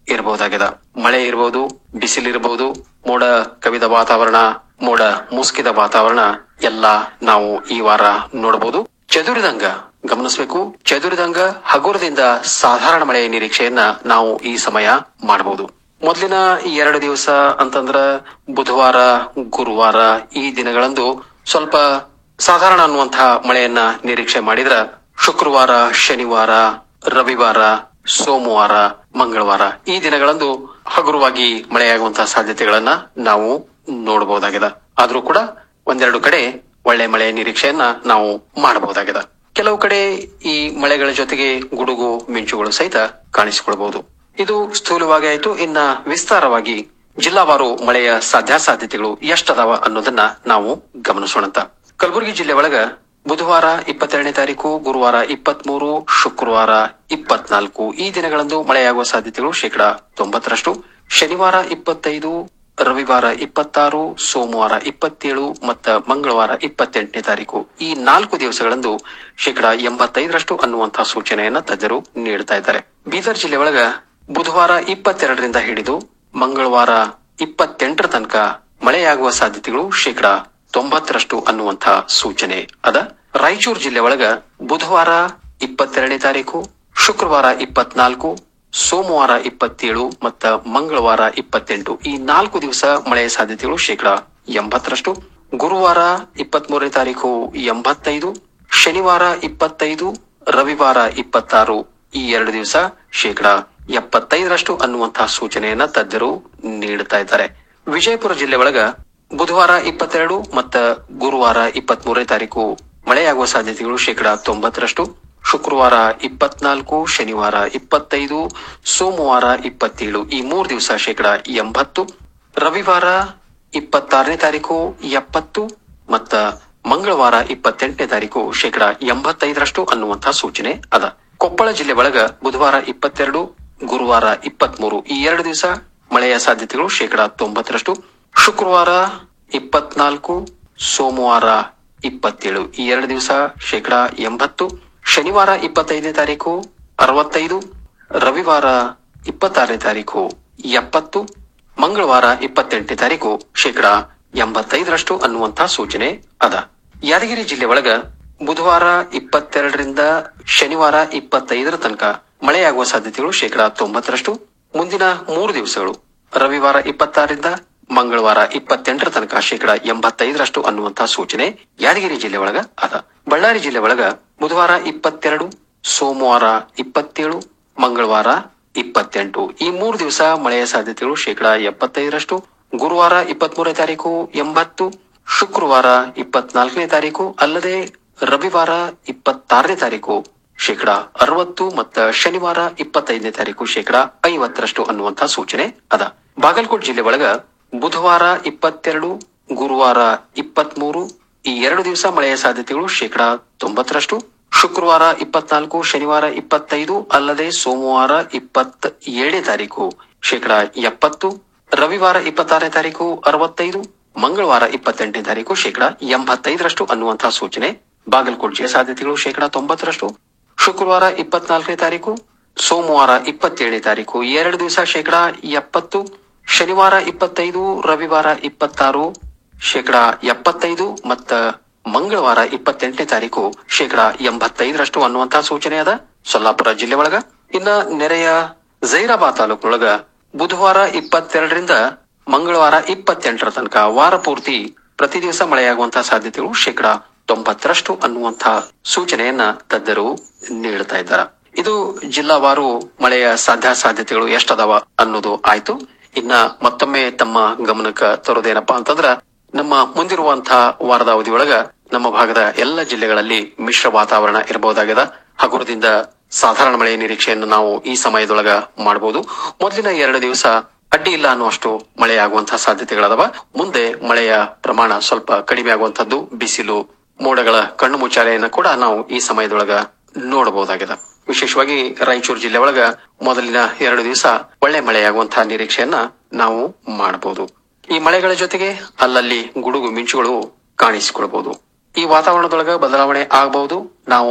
ಇರಬಹುದಾಗಿದೆ ಮಳೆ ಇರಬಹುದು ಬಿಸಿಲಿರಬಹುದು ಮೋಡ ಕವಿದ ವಾತಾವರಣ ಮೋಡ ಮುಸುಕಿದ ವಾತಾವರಣ ಎಲ್ಲ ನಾವು ಈ ವಾರ ನೋಡಬಹುದು ಚದುರಿದಂಗ ಗಮನಿಸಬೇಕು ಚದುರಿದಂಗ ಹಗುರದಿಂದ ಸಾಧಾರಣ ಮಳೆಯ ನಿರೀಕ್ಷೆಯನ್ನ ನಾವು ಈ ಸಮಯ ಮಾಡಬಹುದು ಮೊದಲಿನ ಎರಡು ದಿವಸ ಅಂತಂದ್ರ ಬುಧವಾರ ಗುರುವಾರ ಈ ದಿನಗಳಂದು ಸ್ವಲ್ಪ ಸಾಧಾರಣ ಅನ್ನುವಂತಹ ಮಳೆಯನ್ನ ನಿರೀಕ್ಷೆ ಮಾಡಿದ್ರ ಶುಕ್ರವಾರ ಶನಿವಾರ ರವಿವಾರ ಸೋಮವಾರ ಮಂಗಳವಾರ ಈ ದಿನಗಳಂದು ಹಗುರವಾಗಿ ಮಳೆಯಾಗುವಂತಹ ಸಾಧ್ಯತೆಗಳನ್ನ ನಾವು ನೋಡಬಹುದಾಗಿದೆ ಆದ್ರೂ ಕೂಡ ಒಂದೆರಡು ಕಡೆ ಒಳ್ಳೆ ಮಳೆಯ ನಿರೀಕ್ಷೆಯನ್ನ ನಾವು ಮಾಡಬಹುದಾಗಿದೆ ಕೆಲವು ಕಡೆ ಈ ಮಳೆಗಳ ಜೊತೆಗೆ ಗುಡುಗು ಮಿಂಚುಗಳು ಸಹಿತ ಕಾಣಿಸಿಕೊಳ್ಬಹುದು ಇದು ಸ್ಥೂಲವಾಗಿ ಆಯ್ತು ಇನ್ನ ವಿಸ್ತಾರವಾಗಿ ಜಿಲ್ಲಾವಾರು ಮಳೆಯ ಸಾಧ್ಯಾಸಾಧ್ಯತೆಗಳು ಎಷ್ಟದಾವ ಅನ್ನೋದನ್ನ ನಾವು ಗಮನಿಸೋಣಂತ ಕಲಬುರಗಿ ಜಿಲ್ಲೆ ಒಳಗ ಬುಧವಾರ ಇಪ್ಪತ್ತೆರಡನೇ ತಾರೀಕು ಗುರುವಾರ ಇಪ್ಪತ್ಮೂರು ಶುಕ್ರವಾರ ಇಪ್ಪತ್ನಾಲ್ಕು ಈ ದಿನಗಳಂದು ಮಳೆಯಾಗುವ ಸಾಧ್ಯತೆಗಳು ಶೇಕಡ ತೊಂಬತ್ತರಷ್ಟು ಶನಿವಾರ ಇಪ್ಪತ್ತೈದು ರವಿವಾರ ಇಪ್ಪತ್ತಾರು ಸೋಮವಾರ ಇಪ್ಪತ್ತೇಳು ಮತ್ತ ಮಂಗಳವಾರ ಇಪ್ಪತ್ತೆಂಟನೇ ತಾರೀಕು ಈ ನಾಲ್ಕು ದಿವಸಗಳಂದು ಶೇಕಡ ಎಂಬತ್ತೈದರಷ್ಟು ಅನ್ನುವಂತಹ ಸೂಚನೆಯನ್ನ ತಜ್ಞರು ನೀಡ್ತಾ ಇದ್ದಾರೆ ಬೀದರ್ ಜಿಲ್ಲೆ ಒಳಗ ಬುಧವಾರ ಇಪ್ಪತ್ತೆರಡರಿಂದ ಹಿಡಿದು ಮಂಗಳವಾರ ಇಪ್ಪತ್ತೆಂಟರ ತನಕ ಮಳೆಯಾಗುವ ಸಾಧ್ಯತೆಗಳು ಶೇಕಡ ತೊಂಬತ್ತರಷ್ಟು ಅನ್ನುವಂತಹ ಸೂಚನೆ ಅದ ರಾಯಚೂರು ಜಿಲ್ಲೆ ಒಳಗ ಬುಧವಾರ ಇಪ್ಪತ್ತೆರಡನೇ ತಾರೀಕು ಶುಕ್ರವಾರ ಇಪ್ಪತ್ನಾಲ್ಕು ಸೋಮವಾರ ಇಪ್ಪತ್ತೇಳು ಮತ್ತ ಮಂಗಳವಾರ ಇಪ್ಪತ್ತೆಂಟು ಈ ನಾಲ್ಕು ದಿವಸ ಮಳೆಯ ಸಾಧ್ಯತೆಗಳು ಶೇಕಡ ಎಂಬತ್ತರಷ್ಟು ಗುರುವಾರ ಇಪ್ಪತ್ಮೂರನೇ ತಾರೀಕು ಎಂಬತ್ತೈದು ಶನಿವಾರ ಇಪ್ಪತ್ತೈದು ರವಿವಾರ ಇಪ್ಪತ್ತಾರು ಈ ಎರಡು ದಿವಸ ಶೇಕಡ ಎಪ್ಪತ್ತೈದರಷ್ಟು ಅನ್ನುವಂತಹ ಸೂಚನೆಯನ್ನ ತಜ್ಞರು ನೀಡುತ್ತಾ ಇದ್ದಾರೆ ವಿಜಯಪುರ ಜಿಲ್ಲೆ ಒಳಗ ಬುಧವಾರ ಇಪ್ಪತ್ತೆರಡು ಮತ್ತ ಗುರುವಾರ ಇಪ್ಪತ್ಮೂರನೇ ತಾರೀಕು ಮಳೆಯಾಗುವ ಸಾಧ್ಯತೆಗಳು ಶೇಕಡ ತೊಂಬತ್ತರಷ್ಟು ಶುಕ್ರವಾರ ಇಪ್ಪತ್ನಾಲ್ಕು ಶನಿವಾರ ಇಪ್ಪತ್ತೈದು ಸೋಮವಾರ ಇಪ್ಪತ್ತೇಳು ಈ ಮೂರು ದಿವಸ ಶೇಕಡ ಎಂಬತ್ತು ರವಿವಾರ ಇಪ್ಪತ್ತಾರನೇ ತಾರೀಕು ಎಪ್ಪತ್ತು ಮತ್ತ ಮಂಗಳವಾರ ಇಪ್ಪತ್ತೆಂಟನೇ ತಾರೀಕು ಶೇಕಡ ಎಂಬತ್ತೈದರಷ್ಟು ಅನ್ನುವಂತಹ ಸೂಚನೆ ಅದ ಕೊಪ್ಪಳ ಜಿಲ್ಲೆ ಒಳಗ ಬುಧವಾರ ಇಪ್ಪತ್ತೆರಡು ಗುರುವಾರ ಇಪ್ಪತ್ಮೂರು ಈ ಎರಡು ದಿವಸ ಮಳೆಯ ಸಾಧ್ಯತೆಗಳು ಶೇಕಡ ತೊಂಬತ್ತರಷ್ಟು ಶುಕ್ರವಾರ ಇಪ್ಪತ್ನಾಲ್ಕು ಸೋಮವಾರ ಇಪ್ಪತ್ತೇಳು ಈ ಎರಡು ದಿವಸ ಶೇಕಡ ಎಂಬತ್ತು ಶನಿವಾರ ಇಪ್ಪತ್ತೈದನೇ ತಾರೀಕು ಅರವತ್ತೈದು ರವಿವಾರ ಇಪ್ಪತ್ತಾರನೇ ತಾರೀಕು ಎಪ್ಪತ್ತು ಮಂಗಳವಾರ ಇಪ್ಪತ್ತೆಂಟನೇ ತಾರೀಕು ಶೇಕಡ ಎಂಬತ್ತೈದರಷ್ಟು ಅನ್ನುವಂತಹ ಸೂಚನೆ ಅದ ಯಾದಗಿರಿ ಜಿಲ್ಲೆ ಒಳಗ ಬುಧವಾರ ಇಪ್ಪತ್ತೆರಡರಿಂದ ಶನಿವಾರ ಇಪ್ಪತ್ತೈದರ ತನಕ ಮಳೆಯಾಗುವ ಸಾಧ್ಯತೆಗಳು ಶೇಕಡ ತೊಂಬತ್ತರಷ್ಟು ಮುಂದಿನ ಮೂರು ದಿವಸಗಳು ರವಿವಾರ ಇಪ್ಪತ್ತಾರರಿಂದ ಮಂಗಳವಾರ ಇಪ್ಪತ್ತೆಂಟರ ತನಕ ಶೇಕಡ ಎಂಬತ್ತೈದರಷ್ಟು ಅನ್ನುವಂತಹ ಸೂಚನೆ ಯಾದಗಿರಿ ಜಿಲ್ಲೆ ಒಳಗ ಅದ ಬಳ್ಳಾರಿ ಜಿಲ್ಲೆ ಒಳಗ ಬುಧವಾರ ಇಪ್ಪತ್ತೆರಡು ಸೋಮವಾರ ಇಪ್ಪತ್ತೇಳು ಮಂಗಳವಾರ ಇಪ್ಪತ್ತೆಂಟು ಈ ಮೂರು ದಿವಸ ಮಳೆಯ ಸಾಧ್ಯತೆಗಳು ಶೇಕಡ ಎಪ್ಪತ್ತೈದರಷ್ಟು ಗುರುವಾರ ಇಪ್ಪತ್ಮೂರನೇ ತಾರೀಕು ಎಂಬತ್ತು ಶುಕ್ರವಾರ ಇಪ್ಪತ್ನಾಲ್ಕನೇ ತಾರೀಕು ಅಲ್ಲದೆ ರವಿವಾರ ಇಪ್ಪತ್ತಾರನೇ ತಾರೀಕು ಶೇಕಡ ಅರವತ್ತು ಮತ್ತ ಶನಿವಾರ ಇಪ್ಪತ್ತೈದನೇ ತಾರೀಕು ಶೇಕಡ ಐವತ್ತರಷ್ಟು ಅನ್ನುವಂತಹ ಸೂಚನೆ ಅದ ಬಾಗಲಕೋಟ್ ಜಿಲ್ಲೆ ಒಳಗ ಬುಧವಾರ ಇಪ್ಪತ್ತೆರಡು ಗುರುವಾರ ಇಪ್ಪತ್ಮೂರು ಈ ಎರಡು ದಿವಸ ಮಳೆಯ ಸಾಧ್ಯತೆಗಳು ಶೇಕಡ ತೊಂಬತ್ತರಷ್ಟು ಶುಕ್ರವಾರ ಇಪ್ಪತ್ನಾಲ್ಕು ಶನಿವಾರ ಇಪ್ಪತ್ತೈದು ಅಲ್ಲದೆ ಸೋಮವಾರ ಇಪ್ಪತ್ತ ಏಳನೇ ತಾರೀಕು ಶೇಕಡ ಎಪ್ಪತ್ತು ರವಿವಾರ ಇಪ್ಪತ್ತಾರನೇ ತಾರೀಕು ಅರವತ್ತೈದು ಮಂಗಳವಾರ ಇಪ್ಪತ್ತೆಂಟನೇ ತಾರೀಕು ಶೇಕಡ ಎಂಬತ್ತೈದರಷ್ಟು ಅನ್ನುವಂತಹ ಸೂಚನೆ ಬಾಗಲಕೋಟ್ ಜಿಲ್ಲೆ ಸಾಧ್ಯತೆಗಳು ಶೇಕಡ ತೊಂಬತ್ತರಷ್ಟು ಶುಕ್ರವಾರ ಇಪ್ಪತ್ನಾಲ್ಕನೇ ತಾರೀಕು ಸೋಮವಾರ ಇಪ್ಪತ್ತೇಳನೇ ತಾರೀಕು ಈ ಎರಡು ದಿವಸ ಶೇಕಡ ಎಪ್ಪತ್ತು ಶನಿವಾರ ಇಪ್ಪತ್ತೈದು ರವಿವಾರ ಇಪ್ಪತ್ತಾರು ಶೇಕಡ ಎಪ್ಪತ್ತೈದು ಮತ್ತ ಮಂಗಳವಾರ ಇಪ್ಪತ್ತೆಂಟನೇ ತಾರೀಕು ಶೇಕಡ ಎಂಬತ್ತೈದರಷ್ಟು ಅನ್ನುವಂತಹ ಸೂಚನೆ ಅದ ಸೊಲ್ಲಾಪುರ ಜಿಲ್ಲೆ ಒಳಗ ಇನ್ನ ನೆರೆಯ ಜೈರಾಬಾದ್ ತಾಲೂಕಿನೊಳಗ ಬುಧವಾರ ಇಪ್ಪತ್ತೆರಡರಿಂದ ಮಂಗಳವಾರ ಇಪ್ಪತ್ತೆಂಟರ ತನಕ ವಾರ ಪೂರ್ತಿ ಪ್ರತಿ ದಿವಸ ಮಳೆಯಾಗುವಂತಹ ಸಾಧ್ಯತೆಗಳು ಶೇಕಡ ತೊಂಬತ್ತರಷ್ಟು ಅನ್ನುವಂತಹ ಸೂಚನೆಯನ್ನ ತಜ್ಞರು ನೀಡುತ್ತಾ ಇದ್ದಾರೆ ಇದು ಜಿಲ್ಲಾವಾರು ಮಳೆಯ ಸಾಧ್ಯ ಸಾಧ್ಯತೆಗಳು ಎಷ್ಟದಾವ ಅನ್ನೋದು ಆಯ್ತು ಇನ್ನ ಮತ್ತೊಮ್ಮೆ ತಮ್ಮ ಗಮನಕ್ಕ ತರೋದೇನಪ್ಪಾ ಅಂತಂದ್ರ ನಮ್ಮ ಮುಂದಿರುವಂತಹ ವಾರದ ಅವಧಿಯೊಳಗ ನಮ್ಮ ಭಾಗದ ಎಲ್ಲ ಜಿಲ್ಲೆಗಳಲ್ಲಿ ಮಿಶ್ರ ವಾತಾವರಣ ಇರಬಹುದಾಗಿದೆ ಹಗುರದಿಂದ ಸಾಧಾರಣ ಮಳೆಯ ನಿರೀಕ್ಷೆಯನ್ನು ನಾವು ಈ ಸಮಯದೊಳಗ ಮಾಡಬಹುದು ಮೊದಲಿನ ಎರಡು ದಿವಸ ಅಡ್ಡಿ ಇಲ್ಲ ಅನ್ನುವಷ್ಟು ಮಳೆ ಆಗುವಂತಹ ಸಾಧ್ಯತೆಗಳದಾವ ಮುಂದೆ ಮಳೆಯ ಪ್ರಮಾಣ ಸ್ವಲ್ಪ ಕಡಿಮೆ ಆಗುವಂತದ್ದು ಬಿಸಿಲು ಮೋಡಗಳ ಕಣ್ಣು ಮುಚ್ಚಾಲೆಯನ್ನ ಕೂಡ ನಾವು ಈ ಸಮಯದೊಳಗ ನೋಡಬಹುದಾಗಿದೆ ವಿಶೇಷವಾಗಿ ರಾಯಚೂರು ಜಿಲ್ಲೆ ಒಳಗ ಮೊದಲಿನ ಎರಡು ದಿವಸ ಒಳ್ಳೆ ಮಳೆಯಾಗುವಂತಹ ನಿರೀಕ್ಷೆಯನ್ನ ನಾವು ಮಾಡಬಹುದು ಈ ಮಳೆಗಳ ಜೊತೆಗೆ ಅಲ್ಲಲ್ಲಿ ಗುಡುಗು ಮಿಂಚುಗಳು ಕಾಣಿಸಿಕೊಳ್ಬಹುದು ಈ ವಾತಾವರಣದೊಳಗ ಬದಲಾವಣೆ ಆಗಬಹುದು ನಾವು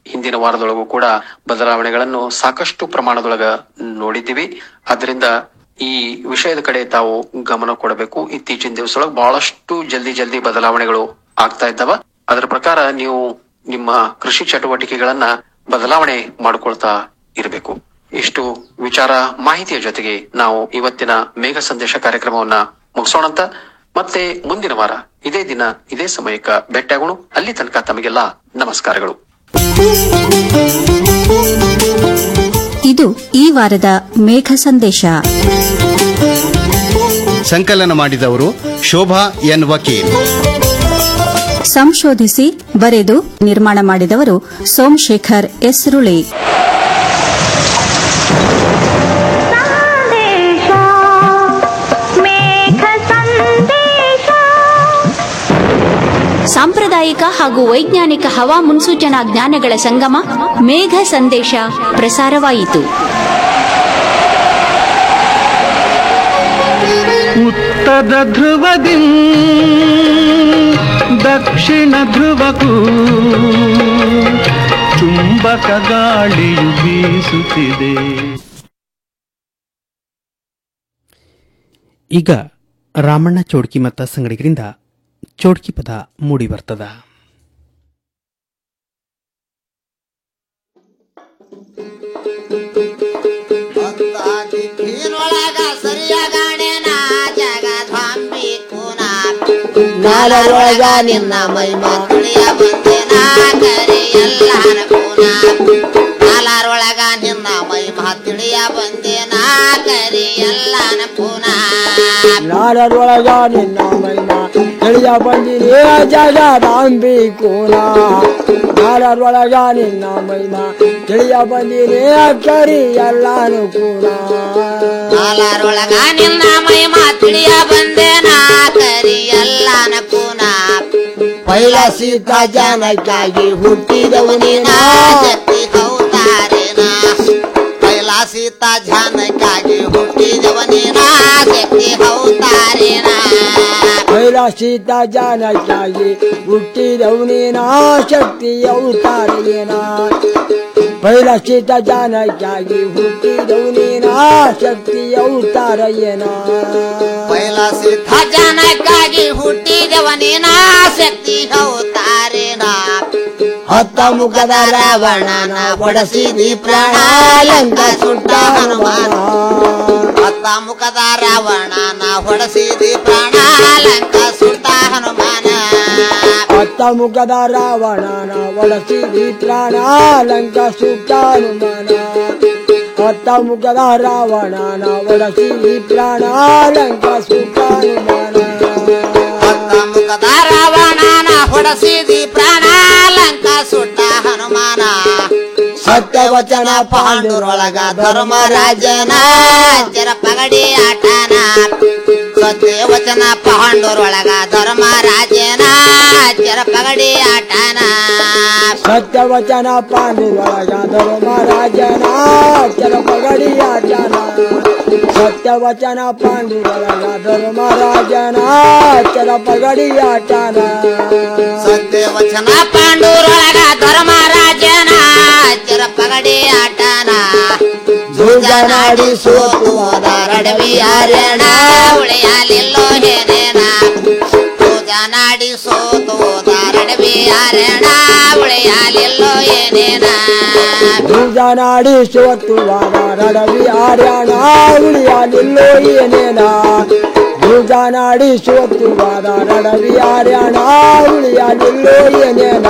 ಹಿಂದಿನ ವಾರದೊಳಗೂ ಕೂಡ ಬದಲಾವಣೆಗಳನ್ನು ಸಾಕಷ್ಟು ಪ್ರಮಾಣದೊಳಗ ನೋಡಿದ್ದೀವಿ ಅದರಿಂದ ಈ ವಿಷಯದ ಕಡೆ ತಾವು ಗಮನ ಕೊಡಬೇಕು ಇತ್ತೀಚಿನ ದಿವಸದೊಳಗೆ ಬಹಳಷ್ಟು ಜಲ್ದಿ ಜಲ್ದಿ ಬದಲಾವಣೆಗಳು ಆಗ್ತಾ ಇದ್ದಾವ ಅದರ ಪ್ರಕಾರ ನೀವು ನಿಮ್ಮ ಕೃಷಿ ಚಟುವಟಿಕೆಗಳನ್ನ ಬದಲಾವಣೆ ಮಾಡ್ಕೊಳ್ತಾ ಇರಬೇಕು ಇಷ್ಟು ವಿಚಾರ ಮಾಹಿತಿಯ ಜೊತೆಗೆ ನಾವು ಇವತ್ತಿನ ಮೇಘ ಸಂದೇಶ ಕಾರ್ಯಕ್ರಮವನ್ನ ಮುಗಿಸೋಣಂತ ಮತ್ತೆ ಮುಂದಿನ ವಾರ ಇದೇ ದಿನ ಇದೇ ಸಮಯಕ್ಕ ಭೇಟಿಯಾಗೋಣ ಅಲ್ಲಿ ತನಕ ತಮಗೆಲ್ಲ ನಮಸ್ಕಾರಗಳು ಇದು ಈ ವಾರದ ಮೇಘ ಸಂದೇಶ ಸಂಕಲನ ಮಾಡಿದವರು ಶೋಭಾ ಎನ್ ವಕೀಲ್ ಸಂಶೋಧಿಸಿ ಬರೆದು ನಿರ್ಮಾಣ ಮಾಡಿದವರು ಸೋಮಶೇಖರ್ ಎಸ್ರುಳಿ ಸಾಂಪ್ರದಾಯಿಕ ಹಾಗೂ ವೈಜ್ಞಾನಿಕ ಹವಾ ಮುನ್ಸೂಚನಾ ಜ್ಞಾನಗಳ ಸಂಗಮ ಮೇಘ ಸಂದೇಶ ಪ್ರಸಾರವಾಯಿತು ಉತ್ತರ ಧ್ರುವದಿ ದಕ್ಷಿಣ ಧ್ರುವಕ್ಕೂ ಚುಂಬಕ ಗಾಳಿಯು ಬೀಸುತ್ತಿದೆ ಈಗ ರಾಮಣ್ಣ ಚೋಡ್ಕಿ ಮತ್ತ ಸಂಗಡಿಗರಿಂದ ಚೋಡ್ಕಿ ಪದ ಮೂಡಿ ಬರ್ತದ ನಾಲರೊಳಗ ನಿನ್ನ ಮೈಮಾ ತಿಳಿಯ ಬಂದೆನ ಕರಿ ಎಲ್ಲಾರ ಪೂನ ನಾಲಾರೊಳಗ ನಿನ್ನ ಮೈಮಾ ತಿಳಿಯ ಬಂದೆನ ಕರಿ ಎಲ್ಲಾನ ಪೂನ ನಾಡರೊಳಗ ನಿನ್ನ ಮೈಮ ತಿಳಿಯ ಬಂದಿರಿ ಜಗದಾಂಬಿ ಕೂನ ನಾಡರೊಳಗ ನಿನ್ನ ಮೈಮ ತಿಳಿಯ ಬಂದಿರಿ ಕರಿ ಎಲ್ಲಾನು ಕೂನ ನಾಲಾರೊಳಗ ನಿನ್ನ ಮೈಮಾ ತಿಳಿಯ ಬಂದೆನ ಕರಿ ಎಲ್ಲಾನ ಪೂನ ಪೈಲ ಸೀತಾ ಜನಕ್ಕಾಗಿ ಹುಟ್ಟಿದವನಿನ ಶಕ್ತಿ ಹೌದಾರೇನ ಪೈಲ ಸೀತಾ ಜಾನಕ್ಕಾಗಿ ಹುಟ್ಟಿದವನೇನ ಶಕ್ತಿ ಹೌದಾರೇನ ಪೈಲ ಸೀತಾ ಜನಕ್ಕಾಗಿ ಹುಟ್ಟಿದವನಿನ ಶಕ್ತಿ ಅವತಾರೇನ ಪೈಲ ಸೀತಾ ಜನಕ್ಕಾಗಿ ಹುಟ್ಟಿದವನಿನ ಶಕ್ತಿ ಅವತಾರಯ್ಯನ ಪೈಲ ಸೀತಾ ಜಾನಕ್ಕಾಗಿ ಹುಟ್ಟಿದವನೇನ ಶಕ್ತಿ ಹೌದಾರೇನ ಹತ್ತ ಮುಖದ ರಾವಣನ ಹೊಡಸಿದಿ ಪ್ರಾಣ ಲಂಕ ಸುಟ್ಟ ಹನುಮಾನ ಹತ್ತ ಮುಖದ ರಾವಣನ ಹೊಡಸಿದಿ ಪ್ರಾಣ ಲಂಕ ಸುಟ್ಟ ಹನುಮಾನ ಹತ್ತ ಮುಖದ ರಾವಣನ ಒಳಸಿದಿ ಪ್ರಾಣ ಲಂಕ ಸುಟ್ಟ ಹನುಮಾನ ಹತ್ತ ಮುಖದ ರಾವಣನ ಒಳಸಿದಿ ಪ್ರಾಣ ಲಂಕ ಸುಟ್ಟ ಹನುಮಾನ ಹತ್ತ ಮುಖದ ರಾವಣನ ಹೊಡಸಿದಿ ಪ್ರಾಣ ಲಂಕ ಸುಟ್ಟ ಹನುಮಾನ ಸತ್ಯವಚನ ಪಾಂಡುರೊಳಗ ಧರ್ಮರಾಜನ ಜರ ಪಗಡಿ ಆಟನ ಸತ್ಯವಚನ ಪಾಂಡುರೊಳಗ ಧರ್ಮರಾಜನ ಜರ ಪಗಡಿ ಆಟನ ಸತ್ಯವಚನ ಪಾಂಡುರೊಳಗ ಧರ್ಮರಾಜನ ಚರ ಪಗಡಿ ಆಟನ ಸತ್ಯವಚನ ಪಾಂಡುರೊಳಗ ಧರ್ಮರಾಜನ ಚರ ಪಗಡಿ ಆಟನ ಸತ್ಯವಚನ ಪಾಂಡುರೊಳಗ ಧರ್ಮರಾಜನ ಜರ ಪಗಡಿ ಆಟನ ಜೂಜನಾಡಿ ಸೋತು ಹೋದರಡವಿ ಅರಣ ಉಳಿಯಲಿಲ್ಲೋ ಹೇನೇನ ಜೂಜನಾಡಿ ಸೋತು ಹೋದರಡವಿ ಅರಣ ಉಳಿಯಲಿಲ್ಲೋ ಏನೇನ ಜನಾಡಿ ಸೋತುವಾದ ರಡವಿ ಆರ್ಯಾಣ ಉಳಿಯಲಿಲ್ಲೋ ಏನೇನ ಜನಾಡಿ ಸೋತುವಾದ ರಡವಿ ಆರ್ಯಾಣ ಉಳಿಯಲಿಲ್ಲೋ ಏನೇನ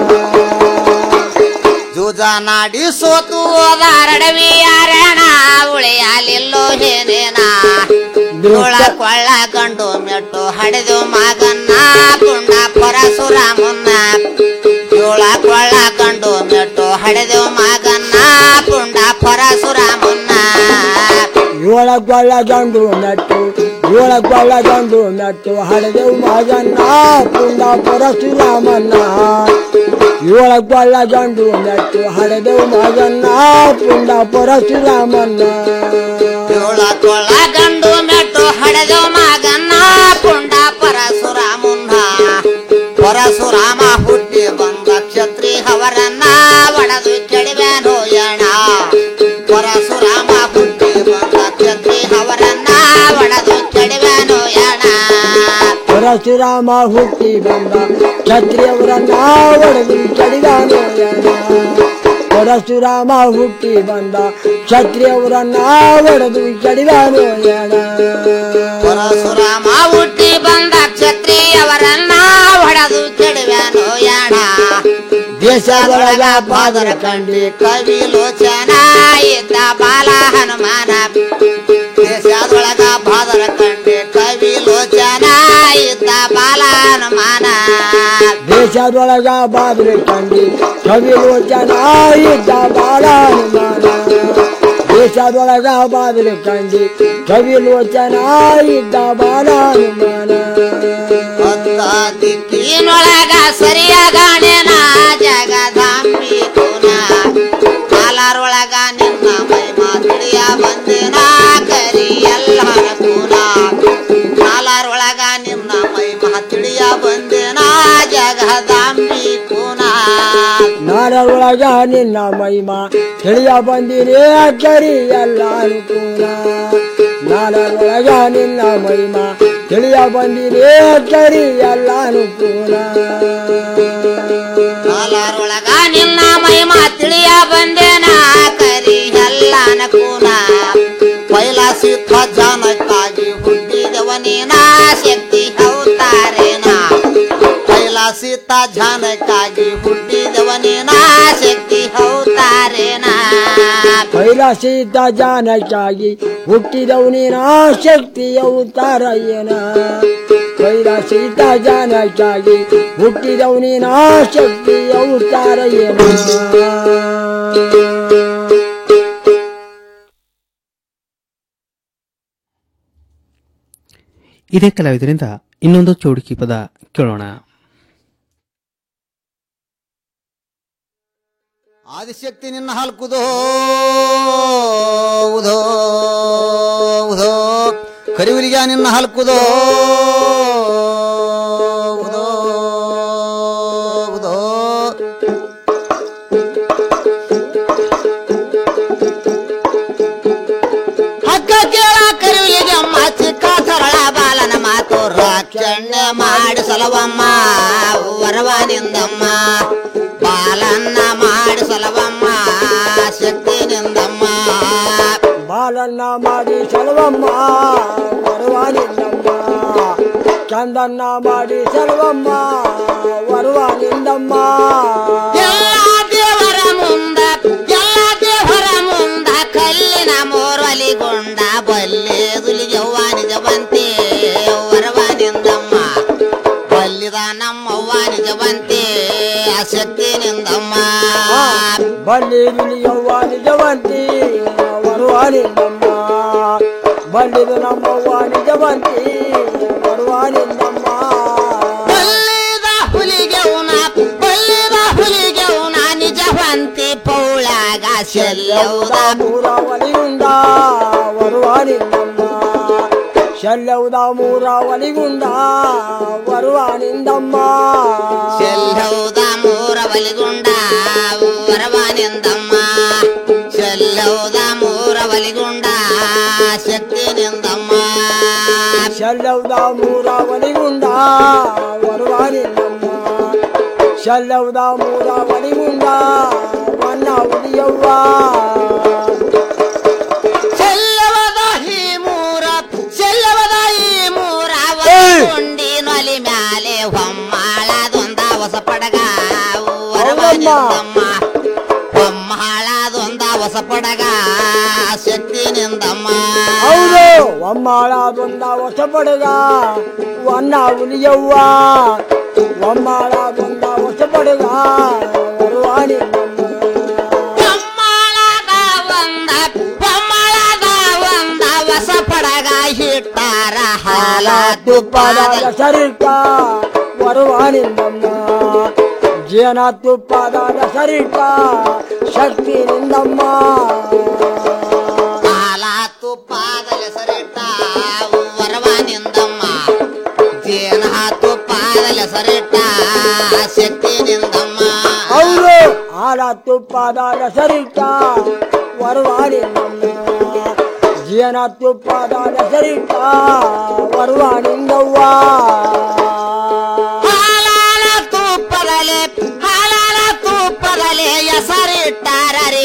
ಜೂಜನಾಡಿ ಸೋತು ಹೋದರಡವಿ ಅರಣ ಉಳಿಯಲಿಲ್ಲೋ ಏನೇನ ಧೂಳ ಕೊಳ್ಳ ಗಂಡು ಮೆಟ್ಟು ಹಡೆದು ಮಗನ್ನ ಪುಂಡ ಪರಶುರಾಮನ್ನ ಧೂಳ ಕೊಳ್ಳ ಗಂಡು ಮೆಟ್ಟು ಹಡೆದು ಮಗನ್ನ ಪುಂಡ ಪರಶುರಾಮನ್ನ ಏಳಗೊಳ್ಳ ಗಂಡು ಮೆಟ್ಟು ಏಳಗೊಳ್ಳ ಗಂಡು ಮೆಟ್ಟು ಹಡೆದೆವು ಮಗನ್ನ ಪುಂಡ ಪರಶುರಾಮನ್ನ ಏಳಗೊಳ್ಳ ಗಂಡು ಮೆಟ್ಟು ಹಡೆದೆವು ಮಗನ್ನ ಪುಂಡ ಪರಶುರಾಮನ್ನ ಏಳ ಕೊಳ್ಳ ಗಂಡು ಮೆಟ್ಟು ಹಡೆದು ಮಗನ್ನ ಪುಂಡ ಪರಶುರಾಮನ್ನ ಪರಶುರಾಮ ಹುಟ್ಟಿ ಬಂದ ಕ್ಷತ್ರಿ ಅವರನ್ನ ಒಡೆದ ಪರಶುರಾಮ ಹುಟ್ಟಿ ಬಂದ ಕ್ಷತ್ರಿಯವರನ್ನ ಒಡೆದು ಚಡಿದಾನೋ ಯಾಣ ಪರಶುರಾಮ ಹುಟ್ಟಿ ಬಂದ ಕ್ಷತ್ರಿಯವರನ್ನ ಒಡೆದು ಚಡಿದಾನೋ ಯಾಣ ಪರಶುರಾಮ ಹುಟ್ಟಿ ಬಂದ ಕ್ಷತ್ರಿಯವರನ್ನ ಹೊಡೆದು ಕೆಡವ್ಯಾನೋ ಯಾಣ ದೇಶದೊಳಗ ಬಾದರ ಕಂಡಿ ಕವಿ ಲೋಚನ ಇದ್ದ ಬಾಲ ಹನುಮಾನ ದೇಶದೊಳಗ ಬಾದರ ಕಂಡಿ ಕವಿ ಲೋಚನ ಇದ್ದ ಬಾಲ ಹನುಮಾನ ದೇಶದೊಳಗ ಬಾದ್ರೆ ಕಂಡಿ ಕವಿ ಲೋಚನ ಇದ್ದ ಬಾಲ ಹನುಮಾನ ದೇಶದೊಳಗ ಬಾದ್ರೆ ಕಂಡಿ ಕವಿ ಲೋಚನ ಇದ್ದ ಬಾಲ ಹನುಮಾನ ದಿಕ್ಕಿನೊಳಗ ಸರಿಯಾಗಾಣೆನ ಜಗದಾಂಬಿ ಕುನ ಕಾಲಾರೊಳಗ ನಿನ್ನ ಮಹಿಮಾ ತಿಳಿಯ ಬಂದಿನ ಕರಿ ಎಲ್ಲರ ಕುನ ಕಾಲಾರೊಳಗ ನಿನ್ನ ಮಹಿಮಾ ತಿಳಿಯ ಬಂದಿನ ಜಗದಾಂಬಿ ಕುನ ನಾಡೊಳಗ ನಿನ್ನ ಮಹಿಮಾ ತಿಳಿಯ ಬಂದಿರೇ ಕರಿ ಎಲ್ಲ ಅನುಕೂಲ ನಾಡೊಳಗ ನಿನ್ನ ಮಹಿಮಾ ತಿಳಿಯ ಬಂದಿರೇ ಕರಿ ಎಲ್ಲ ಅನುಕೂಲ ಕಾಲಾರೊಳಗ ನಿನ್ನ ಮಹಿಮಾ ತಿಳಿಯ ಬಂದೇನ ಕರಿ ಎಲ್ಲ ಅನುಕೂಲ ಕೈಲಾಸಿ ಧ್ವಜನಕ್ಕಾಗಿ ಹುಟ್ಟಿದವ ನೀನ ಶಕ್ತಿ ಅವತಾರೇನ ಕೈಲಾಸಿ ಧ್ವಜನಕ್ಕಾಗಿ ಹುಟ್ಟಿದವ ನೀನ ಶಕ್ತಿ ಅವತಾರೇನ ಕೈಲಾಸಿದ್ದ ಜಾನಕ್ಕಾಗಿ ಹುಟ್ಟಿದವನಿನ ಶಕ್ತಿ ಅವತಾರ ಏನ ಕೈಲಾಸಿದ್ದ ಜಾನಕ್ಕಾಗಿ ಹುಟ್ಟಿದವನಿನ ಶಕ್ತಿ ಅವತಾರ ಏನ ಇದೇ ಕಲಾವಿದರಿಂದ ಇನ್ನೊಂದು ಚೌಡಿಕಿ ಪದ ಕೇಳೋಣ ಆದಿಶಕ್ತಿ ನಿನ್ನ ಹಲ್ಕುದೋ ಉದೋ ಉದೋ ಕರಿವಿಲಿಗ ನಿನ್ನ ಹಲ್ಕುದೋ ಉದೋ ಉದೋ ಹಗ್ಗ ಕೇಳ ಕರುವಿಗೆ ಅಮ್ಮ ಚಿಕ್ಕ ಸರಳ ಬಾಲನ ಮಾತು ರಾಕ್ಷಣ್ಯ ಮಾಡಿಸಲವಮ್ಮ ವರವನಿಂದಮ್ಮ ಬಾಲನ್ನ ಮಾಡಿಸಲವಮ್ಮ ಶಕ್ತಿ ನಿಂದಮ್ಮ ಬಾಲನ್ನ ಮಾಡಿ ಸಲವಮ್ಮ ವರವಾನಿಂದಮ್ಮ ಚಂದನ್ನ ಮಾಡಿ ಸಲವಮ್ಮ ವರವಾನಿಂದಮ್ಮ ಎಲ್ಲ ದೇವರ ಮುಂದ ಎಲ್ಲ ದೇವರ ಮುಂದ ಕಲ್ಲಿನ ಮೋರ್ವಲಿಗೊಂಡ ಬಲ್ಲೆದುಲಿಗೆವ್ವ ನಿಜವಂತೆ ವರವನಿಂದಮ್ಮ ಬಲ್ಲಿದ ನಮ್ಮವ್ವ ನಿಜವಂತೆ ಶಕ್ತಿ ನಿಂದಮ್ಮ ಬಲ್ಲಿದು ಯವ್ವ ನಿಜವಂತಿ ವರವಾನಿಂದಮ್ಮ ಬಲ್ಲಿದು ನಮ್ಮವ್ವ ನಿಜವಂತಿ ವರವಾನಿಂದಮ್ಮ ಬಲ್ಲಿದ ಹುಲಿಗೆವ್ನ ಬಲ್ಲಿದ ಹುಲಿಗೆವ್ನ ನಿಜವಂತಿ ಪೌಳಾಗ ಶಲ್ಯೌದ ಮೂರ ಒಲಿಗುಂಡ ವರವಾನಿಂದಮ್ಮ ಶಲ್ಯೌದ ಮೂರ ಒಲಿಗುಂಡ ವರವಾನಿಂದಮ್ಮ ಶಲ್ಯೌದ ಮೂರ ಬಲಿಗುಂಡ ವರವನಿಂದಮ್ಮ ಶಲ್ಯೌದ ಮೂರ ಬಲಿಗುಂಡ ಶಕ್ತಿ ನಿಂದಮ್ಮ ಶಲ್ಯೌದ ಮೂರ ಒಲಿಗುಂಡ ವರವಾನಿಂದಮ್ಮ ಶಲ್ಯೌದ ಮೂರ ಒಲಿಗುಂಡ ವನ್ನ ಉಳಿಯವ್ವ ಶಲ್ಯವದ ಈ ಮೂರ ಶಲ್ಯವದ ಈ ಮೂರ ಕೊಂಡಿ ನೊಲಿ ಮ್ಯಾಲೆ ಹೊಮ್ಮಾಳದೊಂದ ಹೊಸ ಪಡಗ ವರವನಿಂದಮ್ಮ ಹೊಮ್ಮಾಳದೊಂದ ಹೊಸ ಪಡಗ ಶಕ್ತಿ ನಿಂದಮ್ಮ ಹೌದು ಒಮ್ಮಾಳದೊಂದ ಹೊಸ ಪಡಗ ವನ್ನ ಉಳಿಯವ್ವ ಒಮ್ಮಾಳದೊಂದ ಹೊಸ ಪಡಗ ವರವಾನಿಂದಮ್ಮ ಹೊಮ್ಮಾಳದ ಒಂದ ಹೊಮ್ಮಾಳದ ಒಂದ ಹೊಸ ಪಡಗ ಹಿಟ್ಟಾರ ಹಾಲ ತುಪ್ಪದ ಸರಿಟ ವರವಾನಿಂದಮ್ಮ ಜೇನ ತುಪ್ಪದ ಸರಿಟ ಶಕ್ತಿ ನಿಂದಮ್ಮ ಹಾಲ ತುಪ್ಪದಲ್ಲಿ ಸರಿಟ್ಟ ವರವನಿಂದಮ್ಮ ಜೇನ ತುಪ್ಪದಲ್ಲಿ ಸರಿಟ್ಟ ಶಕ್ತಿ ನಿಂದಮ್ಮ ಹೌದು ಹಾಲ ತುಪ್ಪದ ಸರಿಟ ವರವಾನಿಂದಮ್ಮ ಜೇನ ತುಪ್ಪದ ಸರಿಟ ವರವಾನಿಂದವ್ವ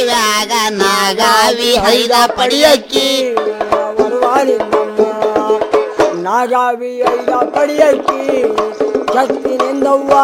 ಕಿವ್ಯಾಗ ನಾಗಾವಿ ಹೈದ ಪಡಿಯಕ್ಕಿ ನಾಗಾವಿ ಐದ ಪಡಿಯಕ್ಕಿ ಶಕ್ತಿನಿಂದವ್ವ